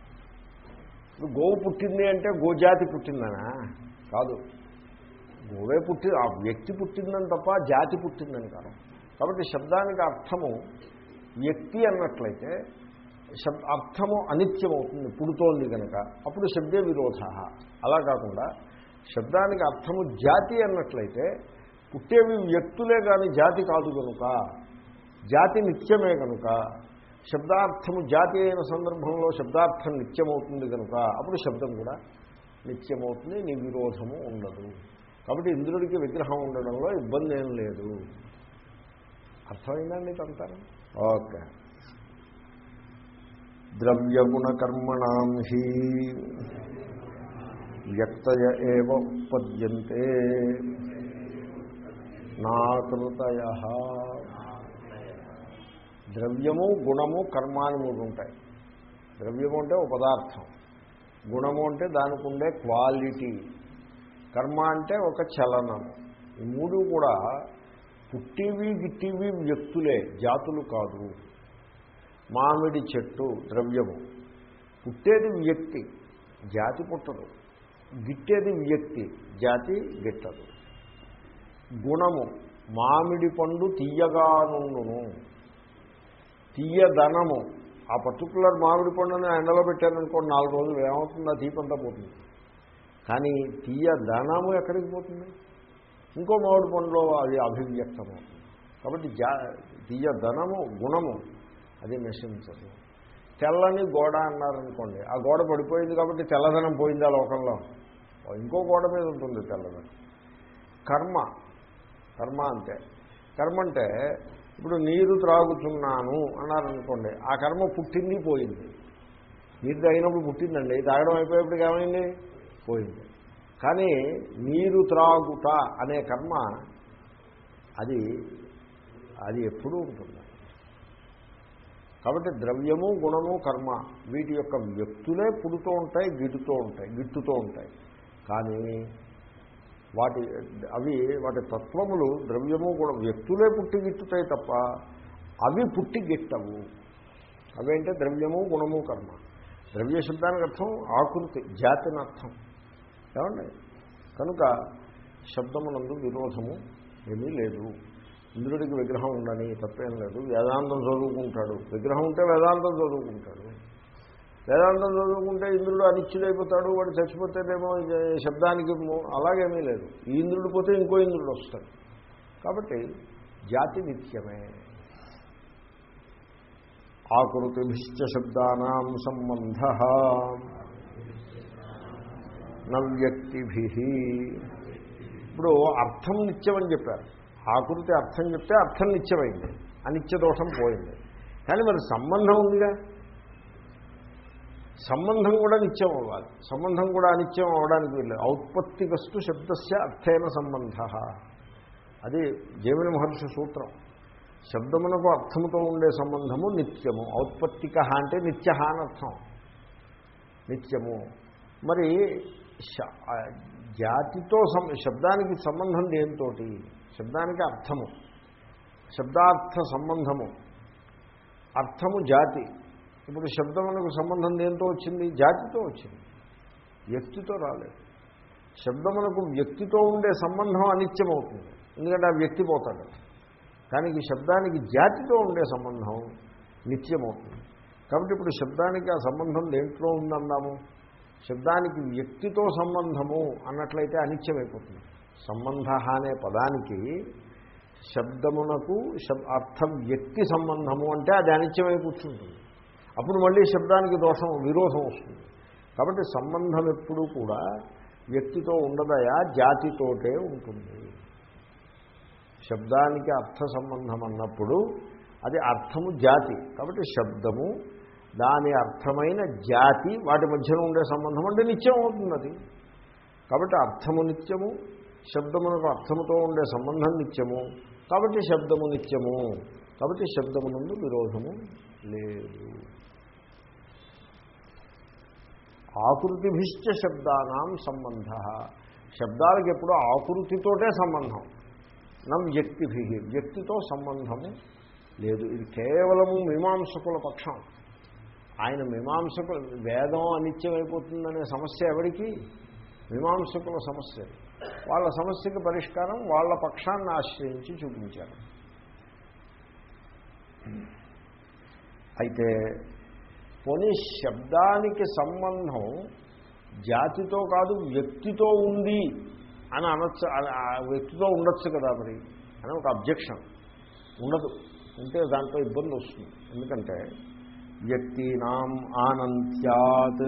ఇప్పుడు గోవు పుట్టింది అంటే గోజాతి పుట్టిందనా కాదు గోవే పుట్టి ఆ వ్యక్తి పుట్టిందని తప్ప జాతి పుట్టిందని కాదు కాబట్టి శబ్దానికి అర్థము వ్యక్తి అన్నట్లయితే శబ్ అర్థము అనిత్యమవుతుంది పుడుతోంది కనుక అప్పుడు శబ్దే విరోధ అలా కాకుండా శబ్దానికి అర్థము జాతి అన్నట్లయితే పుట్టేవి వ్యక్తులే కానీ జాతి కాదు కనుక జాతి నిత్యమే కనుక శబ్దార్థము జాతి అయిన సందర్భంలో శబ్దార్థం నిత్యమవుతుంది కనుక అప్పుడు శబ్దం కూడా నిత్యమవుతుంది నీ విరోధము ఉండదు కాబట్టి ఇంద్రుడికి విగ్రహం ఉండడంలో ఇబ్బంది ఏం లేదు అర్థమైందండి తంతాను ఓకే ద్రవ్యగుణకర్మణం హి వ్యక్తయ ఏవ ఉత్పద్యంతే నాకృతయ ద్రవ్యము గుణము కర్మ అని మూడు ఉంటాయి ద్రవ్యము అంటే ఒక పదార్థం గుణము అంటే దానికి ఉండే క్వాలిటీ కర్మ అంటే ఒక చలనము ఈ మూడు కూడా పుట్టివి గిట్టివి వ్యక్తులే జాతులు కాదు మామిడి చెట్టు ద్రవ్యము పుట్టేది వ్యక్తి జాతి పుట్టదు గిట్టేది వ్యక్తి జాతి గిట్టదు గుణము మామిడి పండు తీయగానుండును తీయదనము ఆ పర్టికులర్ మామిడి పండుని ఎండలో పెట్టారనుకోండి నాలుగు రోజులు ఏమవుతుంది ఆ తీపంతా పోతుంది కానీ తీయదనము ఎక్కడికి పోతుంది ఇంకో మామిడి పండులో అది అభివ్యక్తం అవుతుంది కాబట్టి జా తీయదనము గుణము అది నశించదు తెల్లని గోడ అన్నారనుకోండి ఆ గోడ పడిపోయింది కాబట్టి తెల్లదనం పోయింది ఆ లోకంలో ఇంకో గోడ మీద ఉంటుంది తెల్లదనం కర్మ కర్మ అంటే కర్మ అంటే ఇప్పుడు నీరు త్రాగుతున్నాను అన్నారనుకోండి ఆ కర్మ పుట్టింది పోయింది నీరు తాగినప్పుడు పుట్టిందండి తాగడం అయిపోయేప్పటికి ఏమైంది పోయింది కానీ నీరు త్రాగుట అనే కర్మ అది అది ఎప్పుడూ ఉంటుంది కాబట్టి ద్రవ్యము గుణము కర్మ వీటి యొక్క వ్యక్తులే పుడుతూ ఉంటాయి గిట్టుతూ ఉంటాయి గిట్టుతూ ఉంటాయి కానీ వాటి అవి వాటి తత్వములు ద్రవ్యము కూడా వ్యక్తులే పుట్టి గిట్టుతాయి తప్ప అవి పుట్టి గిట్టవు అవేంటే ద్రవ్యము గుణము కర్మ ద్రవ్య శబ్దానికి అర్థం ఆకృతి జాతిని అర్థం ఏమండి కనుక శబ్దమునందు విరోధము ఏమీ లేదు ఇంద్రుడికి విగ్రహం ఉండని తప్పేం లేదు వేదాంతం చదువుకుంటాడు విగ్రహం ఉంటే వేదాంతం చదువుకుంటాడు వేదాంతం చదువుకుంటే ఇంద్రుడు అనిచ్చుడైపోతాడు వాడు చచ్చిపోతేనేమో ఇక శబ్దానికి మో- అలాగేమీ లేదు ఈ ఇంద్రుడు పోతే ఇంకో ఇంద్రుడు వస్తాడు కాబట్టి జాతి నిత్యమే ఆకృతిభిశ్చ శబ్దానాం సంబంధ నవ్యక్తిభి ఇప్పుడు అర్థం నిత్యమని చెప్పారు ఆకృతి అర్థం చెప్తే అర్థం నిత్యమైంది అనిత్య దోషం పోయింది కానీ మరి సంబంధం ఉందిగా సంబంధం కూడా నిత్యం అవ్వాలి సంబంధం కూడా అనిత్యం అవడానికి వీళ్ళు ఔత్పత్తి వస్తు శబ్దస్య అర్థైన సంబంధ అది జైమిని మహర్షి సూత్రం శబ్దమునకు అర్థముతో ఉండే సంబంధము నిత్యము ఔత్పత్తిక అంటే నిత్య అని అర్థం నిత్యము మరి శ- ఆ జాతితో సం శబ్దానికి సంబంధం దేంతో శబ్దానికి అర్థము శబ్దార్థ సంబంధము అర్థము జాతి ఇప్పుడు శబ్దమునకు సంబంధం దేంతో వచ్చింది జాతితో వచ్చింది వ్యక్తితో రాలేదు శబ్దమునకు వ్యక్తితో ఉండే సంబంధం అనిత్యమవుతుంది ఎందుకంటే ఆ వ్యక్తి పోతాడు కానీ ఈ శబ్దానికి జాతితో ఉండే సంబంధం నిత్యమవుతుంది కాబట్టి ఇప్పుడు శబ్దానికి ఆ సంబంధం దేంట్లో ఉందన్నాము శబ్దానికి వ్యక్తితో సంబంధము అన్నట్లయితే అనిత్యమైపోతుంది సంబంధ అనే పదానికి శబ్దమునకు శబ్ అర్థం వ్యక్తి సంబంధము అంటే అది అనిత్యమై కూర్చుంటుంది అప్పుడు మళ్ళీ శబ్దానికి దోషం విరోధం వస్తుంది కాబట్టి సంబంధం ఎప్పుడూ కూడా వ్యక్తితో ఉండదయా జాతితోటే ఉంటుంది శబ్దానికి అర్థ సంబంధం అన్నప్పుడు అది అర్థము జాతి కాబట్టి శబ్దము దాని అర్థమైన జాతి వాటి మధ్యన ఉండే సంబంధం అంటే నిత్యం అవుతుంది అది కాబట్టి అర్థము నిత్యము శబ్దమునకు అర్థముతో ఉండే సంబంధం నిత్యము కాబట్టి శబ్దము నిత్యము కాబట్టి శబ్దమునందు విరోధము లేదు ఆకృతిభిశ్చ శబ్దానాం సంబంధ శబ్దాలకు ఎప్పుడూ ఆకృతితోటే సంబంధం నమ్ వ్యక్తిభి వ్యక్తితో సంబంధము లేదు ఇది కేవలము మీమాంసకుల పక్షం ఆయన మీమాంసకులు వేదం అనిత్యమైపోతుందనే సమస్య ఎవరికి మీమాంసకుల సమస్య వాళ్ళ సమస్యకి పరిష్కారం వాళ్ళ పక్షాన్ని ఆశ్రయించి చూపించారు అయితే పోనీ శబ్దానికి సంబంధం జాతితో కాదు వ్యక్తితో ఉంది అని అనొచ్చు ఆ- ఆ వ్యక్తితో ఉండొచ్చు కదా మరి అని ఒక అబ్జెక్షన్ ఉండదు ఉంటే దాంట్లో ఇబ్బంది వస్తుంది ఎందుకంటే వ్యక్తినాం ఆనంత్యాత్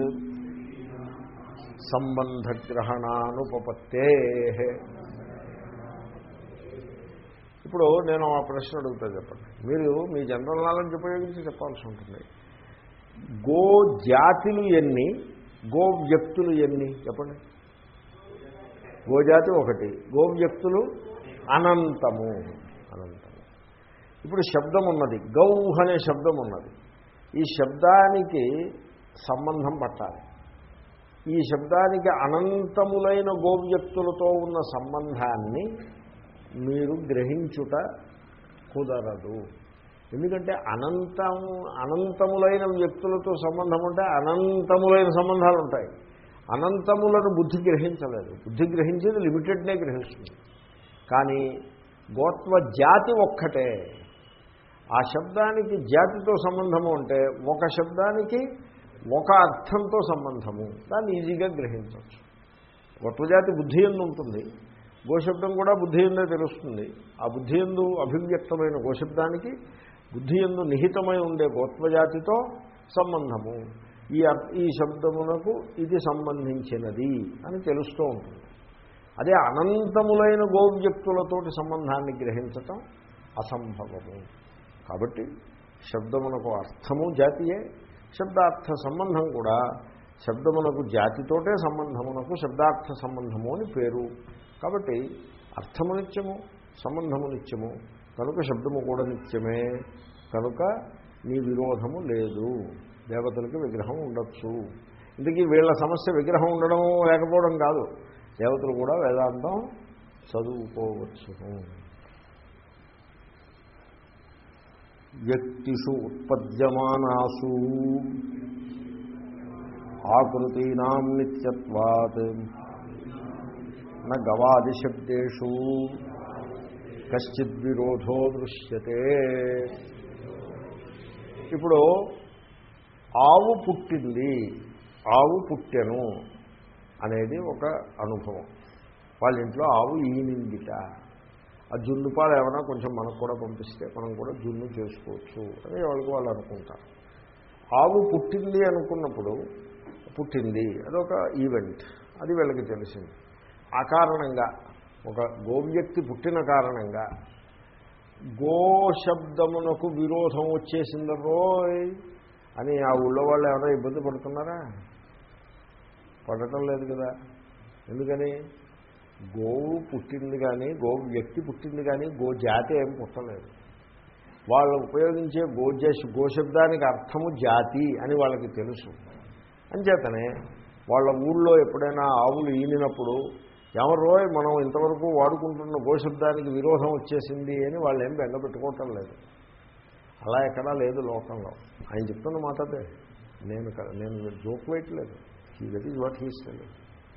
సంబంధగ్రహణానుపపత్తే ఇప్పుడు నేను ఆ ప్రశ్న అడుగుతా చెప్పండి మీరు మీ జనరల్ నాలెడ్జ్ ఉపయోగించి చెప్పాల్సి ఉంటుంది గో జాతులు ఎన్ని గో వ్యక్తులు ఎన్ని చెప్పండి గోజాతి ఒకటి గో వ్యక్తులు అనంతము అనంతము ఇప్పుడు శబ్దం ఉన్నది గౌ అనే శబ్దం ఉన్నది ఈ శబ్దానికి సంబంధం పట్టాలి ఈ శబ్దానికి అనంతములైన గోవ్యక్తులతో ఉన్న సంబంధాన్ని మీరు గ్రహించుట కుదరదు ఎందుకంటే అనంతము అనంతములైన వ్యక్తులతో సంబంధం ఉంటే అనంతములైన సంబంధాలు ఉంటాయి అనంతములను బుద్ధి గ్రహించలేదు బుద్ధి గ్రహించేది లిమిటెడ్నే గ్రహిస్తుంది కానీ గోత్వ జాతి ఒక్కటే ఆ శబ్దానికి జాతితో సంబంధము అంటే ఒక శబ్దానికి ఒక అర్థంతో సంబంధము దాన్ని ఈజీగా గ్రహించవచ్చు గొప్పజాతి బుద్ధి ఎందు ఉంటుంది గోశబ్దం కూడా బుద్ధి ఎందే తెలుస్తుంది ఆ బుద్ధి ఎందు అభివ్యక్తమైన గోశబ్దానికి బుద్ధి ఎందు నిహితమై ఉండే గోత్వజాతితో సంబంధము ఈ అర్- ఈ శబ్దమునకు ఇది సంబంధించినది అని తెలుస్తూ ఉంటుంది అదే అనంతములైన గోవ్యక్తులతోటి సంబంధాన్ని గ్రహించటం అసంభవము కాబట్టి శబ్దమునకు అర్థము జాతియే శబ్దార్థ సంబంధం కూడా శబ్దమునకు జాతితోటే సంబంధమునకు శబ్దార్థ సంబంధము అని పేరు కాబట్టి అర్థము నిత్యము సంబంధము నిత్యము కనుక శబ్దము కూడా నిత్యమే కనుక నీ విరోధము లేదు దేవతలకి విగ్రహం ఉండొచ్చు ఇందుకీ వీళ్ళ సమస్య విగ్రహం ఉండడం లేకపోవడం కాదు దేవతలు కూడా వేదాంతం చదువుకోవచ్చును వ్యక్తిషు ఉత్పద్యమానాసు ఆకృతీనాం నిత్యత్వాత్ న గవాదిశబ్దేషు కశ్చిద్ విరోధో దృశ్యతే ఇప్పుడు ఆవు పుట్టింది ఆవు పుట్టెను అనేది ఒక అనుభవం వాళ్ళ ఇంట్లో ఆవు ఈనిందిట ఆ జున్ను పాలు ఏమైనా కొంచెం మనకు కూడా పంపిస్తే మనం కూడా జున్ను చేసుకోవచ్చు అని వాళ్ళకి వాళ్ళు అనుకుంటారు ఆవు పుట్టింది అనుకున్నప్పుడు పుట్టింది అదొక ఈవెంట్ అది వీళ్ళకి తెలిసింది ఆ కారణంగా ఒక గోవ్యక్తి పుట్టిన కారణంగా గో శబ్దమునకు విరోధం వచ్చేసింది రోయ్ అని ఆ ఊళ్ళో వాళ్ళు ఎవరో ఇబ్బంది పడుతున్నారా పడటం లేదు కదా ఎందుకని గోవు పుట్టింది కానీ గో వ్యక్తి పుట్టింది కానీ గో జాతి ఏం పుట్టలేదు వాళ్ళు ఉపయోగించే గోజ గోశబ్దానికి అర్థము జాతి అని వాళ్ళకి తెలుసు అంచేతనే వాళ్ళ ఊళ్ళో ఎప్పుడైనా ఆవులు ఈనినప్పుడు ఎవరో మనం ఇంతవరకు వాడుకుంటున్న గోశబ్దానికి విరోధం వచ్చేసింది అని వాళ్ళు ఏం బెంగ పెట్టుకోవటం లేదు అలా ఎక్కడా లేదు లోకంలో ఆయన చెప్తున్న మాట అదే నేను క- నేను జోక్ వేయట్లేదు he that is what he's తెలియదు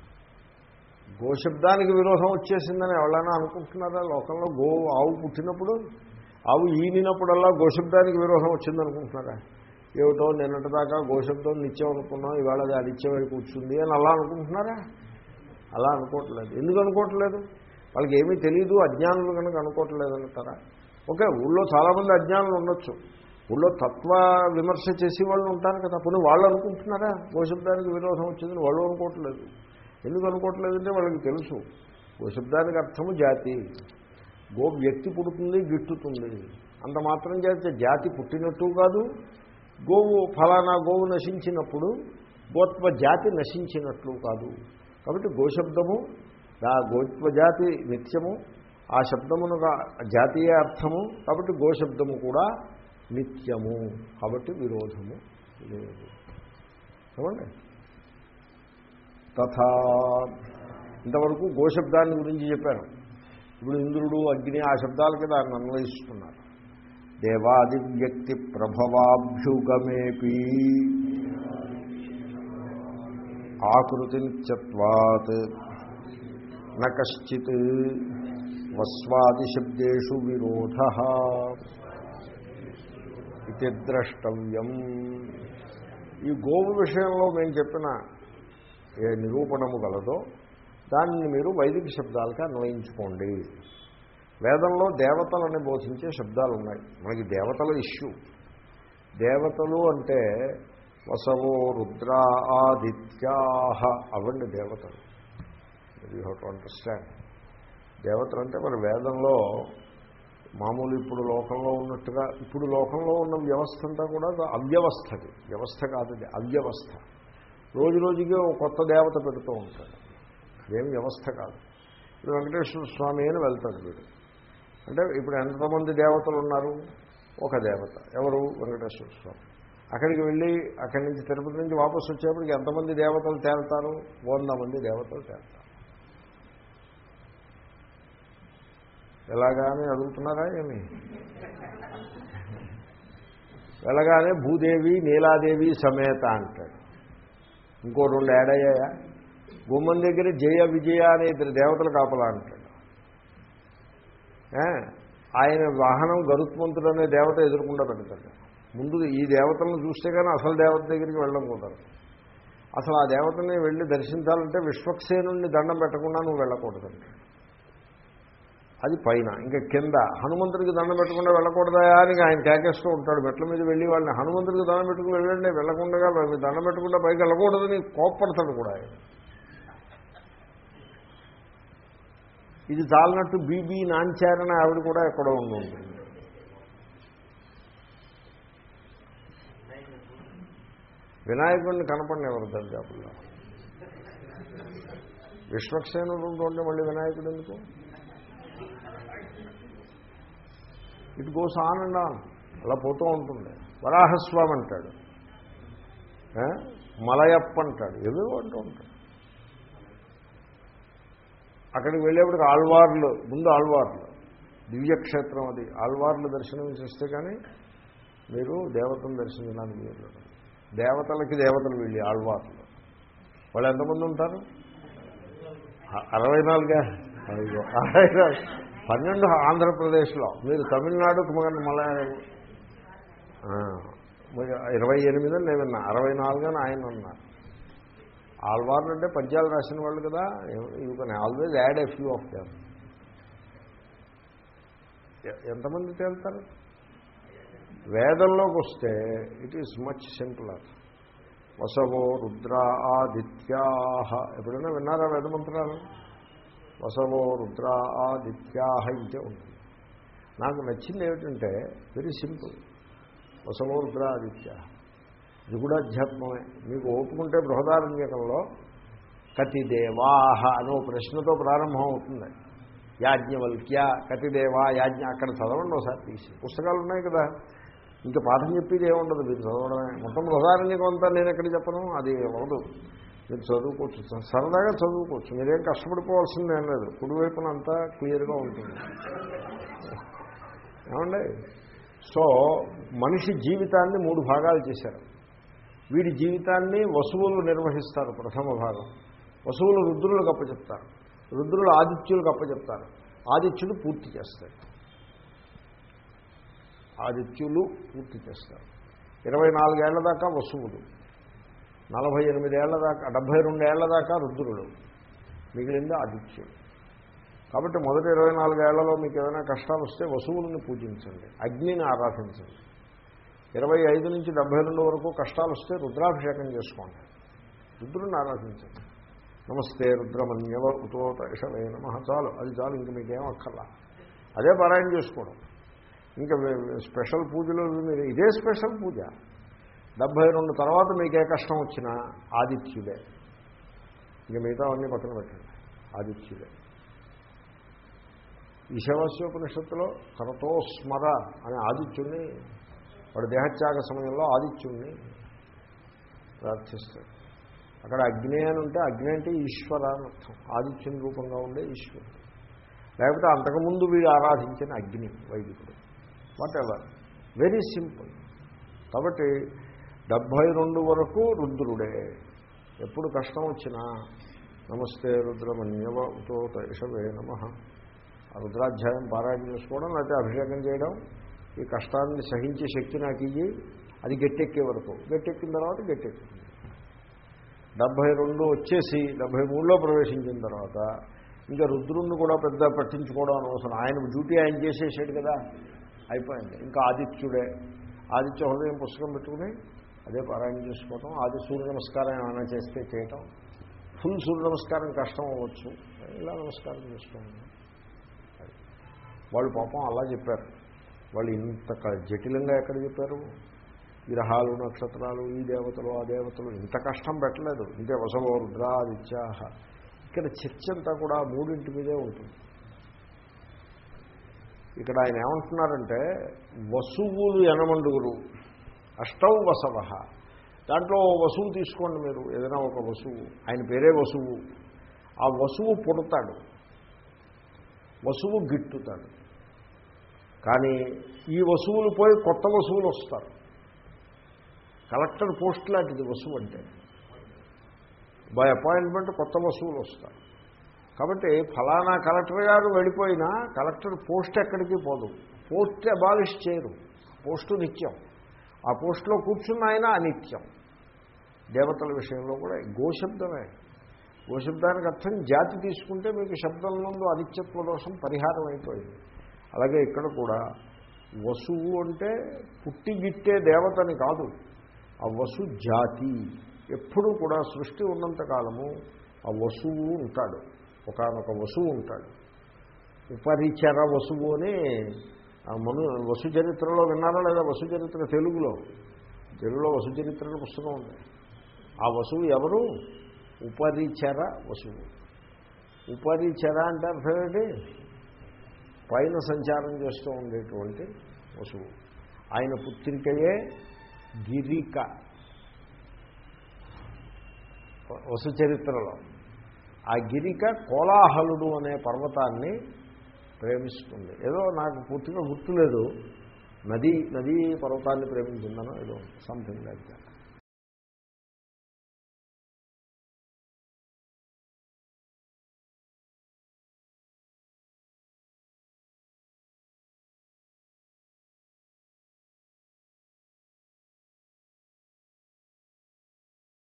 గోశబ్దానికి విరోధం వచ్చేసిందని ఎవరైనా అనుకుంటున్నారా లోకంలో గో ఆవు పుట్టినప్పుడు ఆవు ఈనినప్పుడల్లా గోశబ్దానికి విరోధం వచ్చిందనుకుంటున్నారా ఏమిటో నిన్నటిదాకా గోశబ్దం నిత్యం అనుకున్నాం ఇవాళ అది అనిత్యమై కూర్చుంది అని అలా అనుకుంటున్నారా అలా అనుకోవట్లేదు ఎందుకు అనుకోవట్లేదు వాళ్ళకి ఏమీ తెలియదు అజ్ఞానులు కనుక అనుకోవట్లేదు అంటారా ఓకే ఊళ్ళో చాలామంది అజ్ఞానులు ఉండొచ్చు ఊళ్ళో తత్వ విమర్శ చేసే వాళ్ళు ఉంటారు కదా పోనీ వాళ్ళు అనుకుంటున్నారా గోశబ్దానికి విరోధం వచ్చిందని వాళ్ళు అనుకోవట్లేదు ఎందుకు అనుకోవట్లేదంటే వాళ్ళకి తెలుసు గోశబ్దానికి అర్థము జాతి గో వ్యక్తి పుడుతుంది గిట్టుతుంది అంత మాత్రం చేస్తే జాతి పుట్టినట్టు కాదు గోవు ఫలానా గోవు నశించినప్పుడు గోత్వ జాతి నశించినట్లు కాదు కాబట్టి గోశబ్దము ఆ గోత్వ జాతి నిత్యము ఆ శబ్దమునుగా జాతీయ అర్థము కాబట్టి గోశబ్దము కూడా నిత్యము కాబట్టి విరోధము లేదు ఏమండి తథా ఇంతవరకు గోశబ్దాన్ని గురించి చెప్పాను ఇప్పుడు ఇంద్రుడు అగ్ని ఆ శబ్దాలకి దాన్ని అన్వయిస్తున్నారు దేవాది వ్యక్తి ప్రభవాభ్యుగమేపి ఆకృతినిత్యత్వాత్ న కశ్చిత్ వస్వాదిశబ్దేషు విరోధ ఇది ద్రష్టవ్యం ఈ గోవు విషయంలో మేము చెప్పిన ఏ నిరూపణము గలదో దానిని మీరు వైదిక శబ్దాలకి అన్వయించుకోండి వేదంలో దేవతలని బోధించే శబ్దాలు ఉన్నాయి మనకి దేవతల ఇష్యూ దేవతలు అంటే వసవో రుద్ర ఆదిత్యాహ అవండి దేవతలు యూ హెవ్ టు అండర్స్టాండ్ దేవతలు అంటే మరి వేదంలో మామూలు ఇప్పుడు లోకంలో ఉన్నట్టుగా ఇప్పుడు లోకంలో ఉన్న వ్యవస్థ అంతా కూడా అవ్యవస్థది వ్యవస్థ కాదు ఇది అవ్యవస్థ రోజు రోజుకి ఒక కొత్త దేవత పెడుతూ ఉంటాడు అదేం వ్యవస్థ కాదు ఇప్పుడు వెంకటేశ్వర స్వామి అని వెళ్తాడు వీడు అంటే ఇప్పుడు ఎంతమంది దేవతలు ఉన్నారు ఒక దేవత ఎవరు వెంకటేశ్వర స్వామి అక్కడికి వెళ్ళి అక్కడి నుంచి తిరుపతి నుంచి వాపసు వచ్చేప్పటికి ఎంతమంది దేవతలు తేలుతారు వంద మంది దేవతలు తేలుతారు ఎలాగానే అడుగుతున్నారా ఏమి వెళ్ళగానే భూదేవి నీలాదేవి సమేత అంటాడు ఇంకో రెండు యాడ్ అయ్యాయా గుమ్మం దగ్గర జయ విజయ అనే ఇద్దరు దేవతలు కాపలా అంటాడు ఏ? ఆయన వాహనం గరుత్మంతుడు అనే దేవత ఎదురకుండా పెడతాడు ముందు ఈ దేవతలను చూస్తే కానీ అసలు దేవత దగ్గరికి వెళ్ళడం కుదరదు అసలు ఆ దేవతని వెళ్ళి దర్శించాలంటే విశ్వక్సేనుణ్ణి దండం పెట్టకుండా నువ్వు వెళ్ళకూడదండి అది పైన ఇంకా కింద హనుమంతుడికి దండం పెట్టకుండా వెళ్ళకూడదా అని ఆయన కేకేస్తూ ఉంటాడు మెట్ల మీద వెళ్ళి వాళ్ళని హనుమంతుడికి దండం పెట్టుకుని వెళ్ళండి వెళ్ళకుండా మీరు దండం పెట్టకుండా పైకి వెళ్ళకూడదని కోప్పడతాడు కూడా ఆయన ఇది చాలినట్టు బీబీ నాంచారని ఆవిడ కూడా ఎక్కడో ఉండి ఉంటుంది వినాయకుడిని కనపడిన ఎవరు దర్జాపుల్లో విశ్వక్సేనుడు ఉంటుంటే మళ్ళీ వినాయకుడు ఎందుకు it goes on and on అలా పోతూ ఉంటుంది వరాహస్వామి అంటాడు ఏ? మలయప్ప అంటాడు ఏవేవో అంటూ ఉంటాడు అక్కడికి వెళ్ళేప్పటికి ఆళ్వార్లు ముందు ఆళ్వార్లు దివ్యక్షేత్రం అది ఆళ్వార్లు దర్శనం చేస్తే కానీ మీరు దేవతను దర్శించడానికి మీరు దేవతలకి దేవతలు వెళ్ళి ఆళ్వార్లు వాళ్ళు ఎంతమంది ఉంటారు అ- అరవై నాలుగా అయ్యో, అరవై నాలుగు పన్నెండు ఆంధ్రప్రదేశ్లో మీరు తమిళనాడుకు మగండి మళ్ళా ఆ, మరి ఇరవై ఎనిమిది అని నేను విన్నా అరవై నాలుగు అని ఆయన ఉన్నారు ఆల్వార్లు అంటే పద్యాలు రాసిన వాళ్ళు కదా you can always add a few of them ఎంతమంది తేలుతారు వేదంలోకి వస్తే ఇట్ ఈస్ మచ్ సింపులర్ వసవో రుద్ర ఆదిత్యా ఎప్పుడైనా విన్నారా వేదమంత్రాలు వసవో రుద్ర ఆదిత్యా ఇంతే ఉంటుంది నాకు నచ్చింది ఏమిటంటే వెరీ సింపుల్ వసవో రుద్ర ఆదిత్య ఇది కూడా అధ్యాత్మమే మీకు ఓపుకుంటే బృహదారణ్యకంలో కతిదేవాహ అనే ఒక ప్రశ్నతో ప్రారంభం అవుతుంది యాజ్ఞవల్క్య కతిదేవా యాజ్ఞ అక్కడ చదవండి ఒకసారి తీసి పుస్తకాలు ఉన్నాయి కదా ఇంకా పాఠం చెప్పేది ఏముండదు మీరు చదవడమే మొత్తం బృహదారణ్యకం అంతా నేను ఎక్కడ చెప్పను అది అవ్వదు మీరు చదువుకోవచ్చు సరదాగా చదువుకోవచ్చు మీరేం కష్టపడిపోవాల్సింది ఏం లేదు కుడివైపున అంతా క్లియర్గా ఉంటుంది ఏమండి సో మనిషి జీవితాన్ని మూడు భాగాలు చేశారు వీడి జీవితాన్ని వసువులు నిర్వహిస్తారు ప్రథమ భాగం వసువులు రుద్రులకు అప్పచెప్తారు రుద్రులు ఆదిత్యులకు అప్పచెప్తారు ఆదిత్యుడు పూర్తి చేస్తాడు ఆదిత్యులు పూర్తి చేస్తారు ఇరవై నాలుగేళ్ల దాకా వసువులు నలభై ఎనిమిదేళ్ల దాకా డెబ్భై రెండేళ్ల దాకా రుద్రులు మిగిలింది ఆదిత్యుడు కాబట్టి మొదటి ఇరవై నాలుగేళ్లలో మీకు ఏదైనా కష్టాలు వస్తే వసువులను పూజించండి అగ్నిని ఆరాధించండి ఇరవై ఐదు నుంచి డెబ్బై రెండు వరకు కష్టాలు వస్తే రుద్రాభిషేకం చేసుకోండి రుద్రుని ఆరాధించండి నమస్తే రుద్రమన్యవ ఉతోత ఇషవే నమ చాలు అది చాలు ఇంక మీకేం అక్కర్లా అదే పారాయణ చేసుకోవడం ఇంకా స్పెషల్ పూజలు మీరు ఇదే స్పెషల్ పూజ డెబ్భై రెండు తర్వాత మీకు ఏ కష్టం వచ్చినా ఆదిత్యుడే ఇక మిగతా అన్నీ పక్కన పెట్టండి ఆదిత్యుడే ఈశావాస్యోపనిషత్తులో కరతో స్మర అనే ఆదిత్యుణ్ణి వాడు దేహత్యాగ సమయంలో ఆదిత్యుణ్ణి ప్రార్థిస్తాడు అక్కడ అగ్ని అని ఉంటే అగ్ని అంటే ఈశ్వర అని అర్థం ఆదిత్యుని రూపంగా ఉండే ఈశ్వరుడు లేకపోతే అంతకుముందు వీడు ఆరాధించిన అగ్ని వైదికుడు వాట్ ఎవర్ వెరీ సింపుల్ కాబట్టి డెబ్భై రెండు వరకు రుద్రుడే ఎప్పుడు కష్టం వచ్చినా నమస్తే రుద్రమన్యవ ఉతోత ఇషవే నమ ఆ రుద్రాధ్యాయం పారాయణ చేసుకోవడం లేకపోతే అభిషేకం చేయడం ఈ కష్టాన్ని సహించే శక్తి నాకు ఇయ్యి అది గట్టెక్కే వరకు గట్టెక్కిన తర్వాత గట్టెక్కింది డెబ్భై రెండు వచ్చేసి డెబ్భై మూడులో ప్రవేశించిన తర్వాత ఇంకా రుద్రుణ్ణి కూడా పెద్ద పట్టించుకోవడం అనవసరం ఆయన డ్యూటీ ఆయన చేసేసాడు కదా అయిపోయింది ఇంకా ఆదిత్యుడే ఆదిత్య హృదయం పుస్తకం పెట్టుకుని అదే పారాయణ చేసుకోవటం ఆది సూర్య నమస్కారం ఏమైనా చేస్తే చేయటం ఫుల్ సూర్య నమస్కారం కష్టం అవ్వచ్చు ఇలా నమస్కారం చేసుకోండి వాళ్ళు పాపం అలా చెప్పారు వాళ్ళు ఇంత క- జటిలంగా ఎక్కడ చెప్పారు గ్రహాలు నక్షత్రాలు ఈ దేవతలు ఆ దేవతలు ఇంత కష్టం పెట్టలేదు ఇంకే వసవో రుద్రాదిత్యాహ ఇక్కడ చర్చ అంతా కూడా మూడింటి మీదే ఉంటుంది ఇక్కడ ఆయన ఏమంటున్నారంటే వసువులు ఎనమండుగురు అష్టౌ వసవ దాంట్లో ఓ వసువు తీసుకోండి మీరు ఏదైనా ఒక వసువు ఆయన పేరే వసువు ఆ వసువు పుడతాడు వసువు గిట్టుతాడు కానీ ఈ వసువులు పోయి కొత్త వసువులు వస్తారు కలెక్టర్ పోస్ట్ లాంటిది వసువు అంటే బై అపాయింట్మెంట్ కొత్త వసువులు వస్తారు కాబట్టి ఫలానా కలెక్టర్ గారు వెళ్ళిపోయినా కలెక్టర్ పోస్ట్ ఎక్కడికి పోదు పోస్ట్ అబాలిష్ చేయరు పోస్టు నిత్యం ఆ పోస్టులో కూర్చున్న ఆయన అనిత్యం దేవతల విషయంలో కూడా గోశబ్దమే గోశబ్దానికి అర్థం జాతి తీసుకుంటే మీకు శబ్దం నందు అనిత్యత్వ దోషం పరిహారం అయిపోయింది అలాగే ఇక్కడ కూడా వసువు అంటే పుట్టిగిట్టే దేవతని కాదు ఆ వసు జాతి ఎప్పుడూ కూడా సృష్టి ఉన్నంత కాలము ఆ వసువు ఉంటాడు ఒకనొక వసువు ఉంటాడు ఉపరిచర వసువు అని ఆ మను వసు చరిత్రలో విన్నారా లేదా వసు చరిత్ర తెలుగులో తెలుగులో వసు చరిత్ర అనే పుస్తకం ఉంది ఆ వసువు ఎవరు ఉపరిచర వసువు ఉపరిచర అంటే అర్థం ఏంటి పైన సంచారం చేస్తూ ఉండేటువంటి వసువు ఆయన పుత్రికయే గిరిక వసు చరిత్రలో ఆ గిరిక కోలాహలుడు అనే పర్వతాన్ని ప్రేమిస్తుంది ఏదో నాకు పూర్తిగా గుర్తులేదు నది నదీ పర్వతాన్ని ప్రేమించిందనో ఏదో సంథింగ్ లైక్ దాట్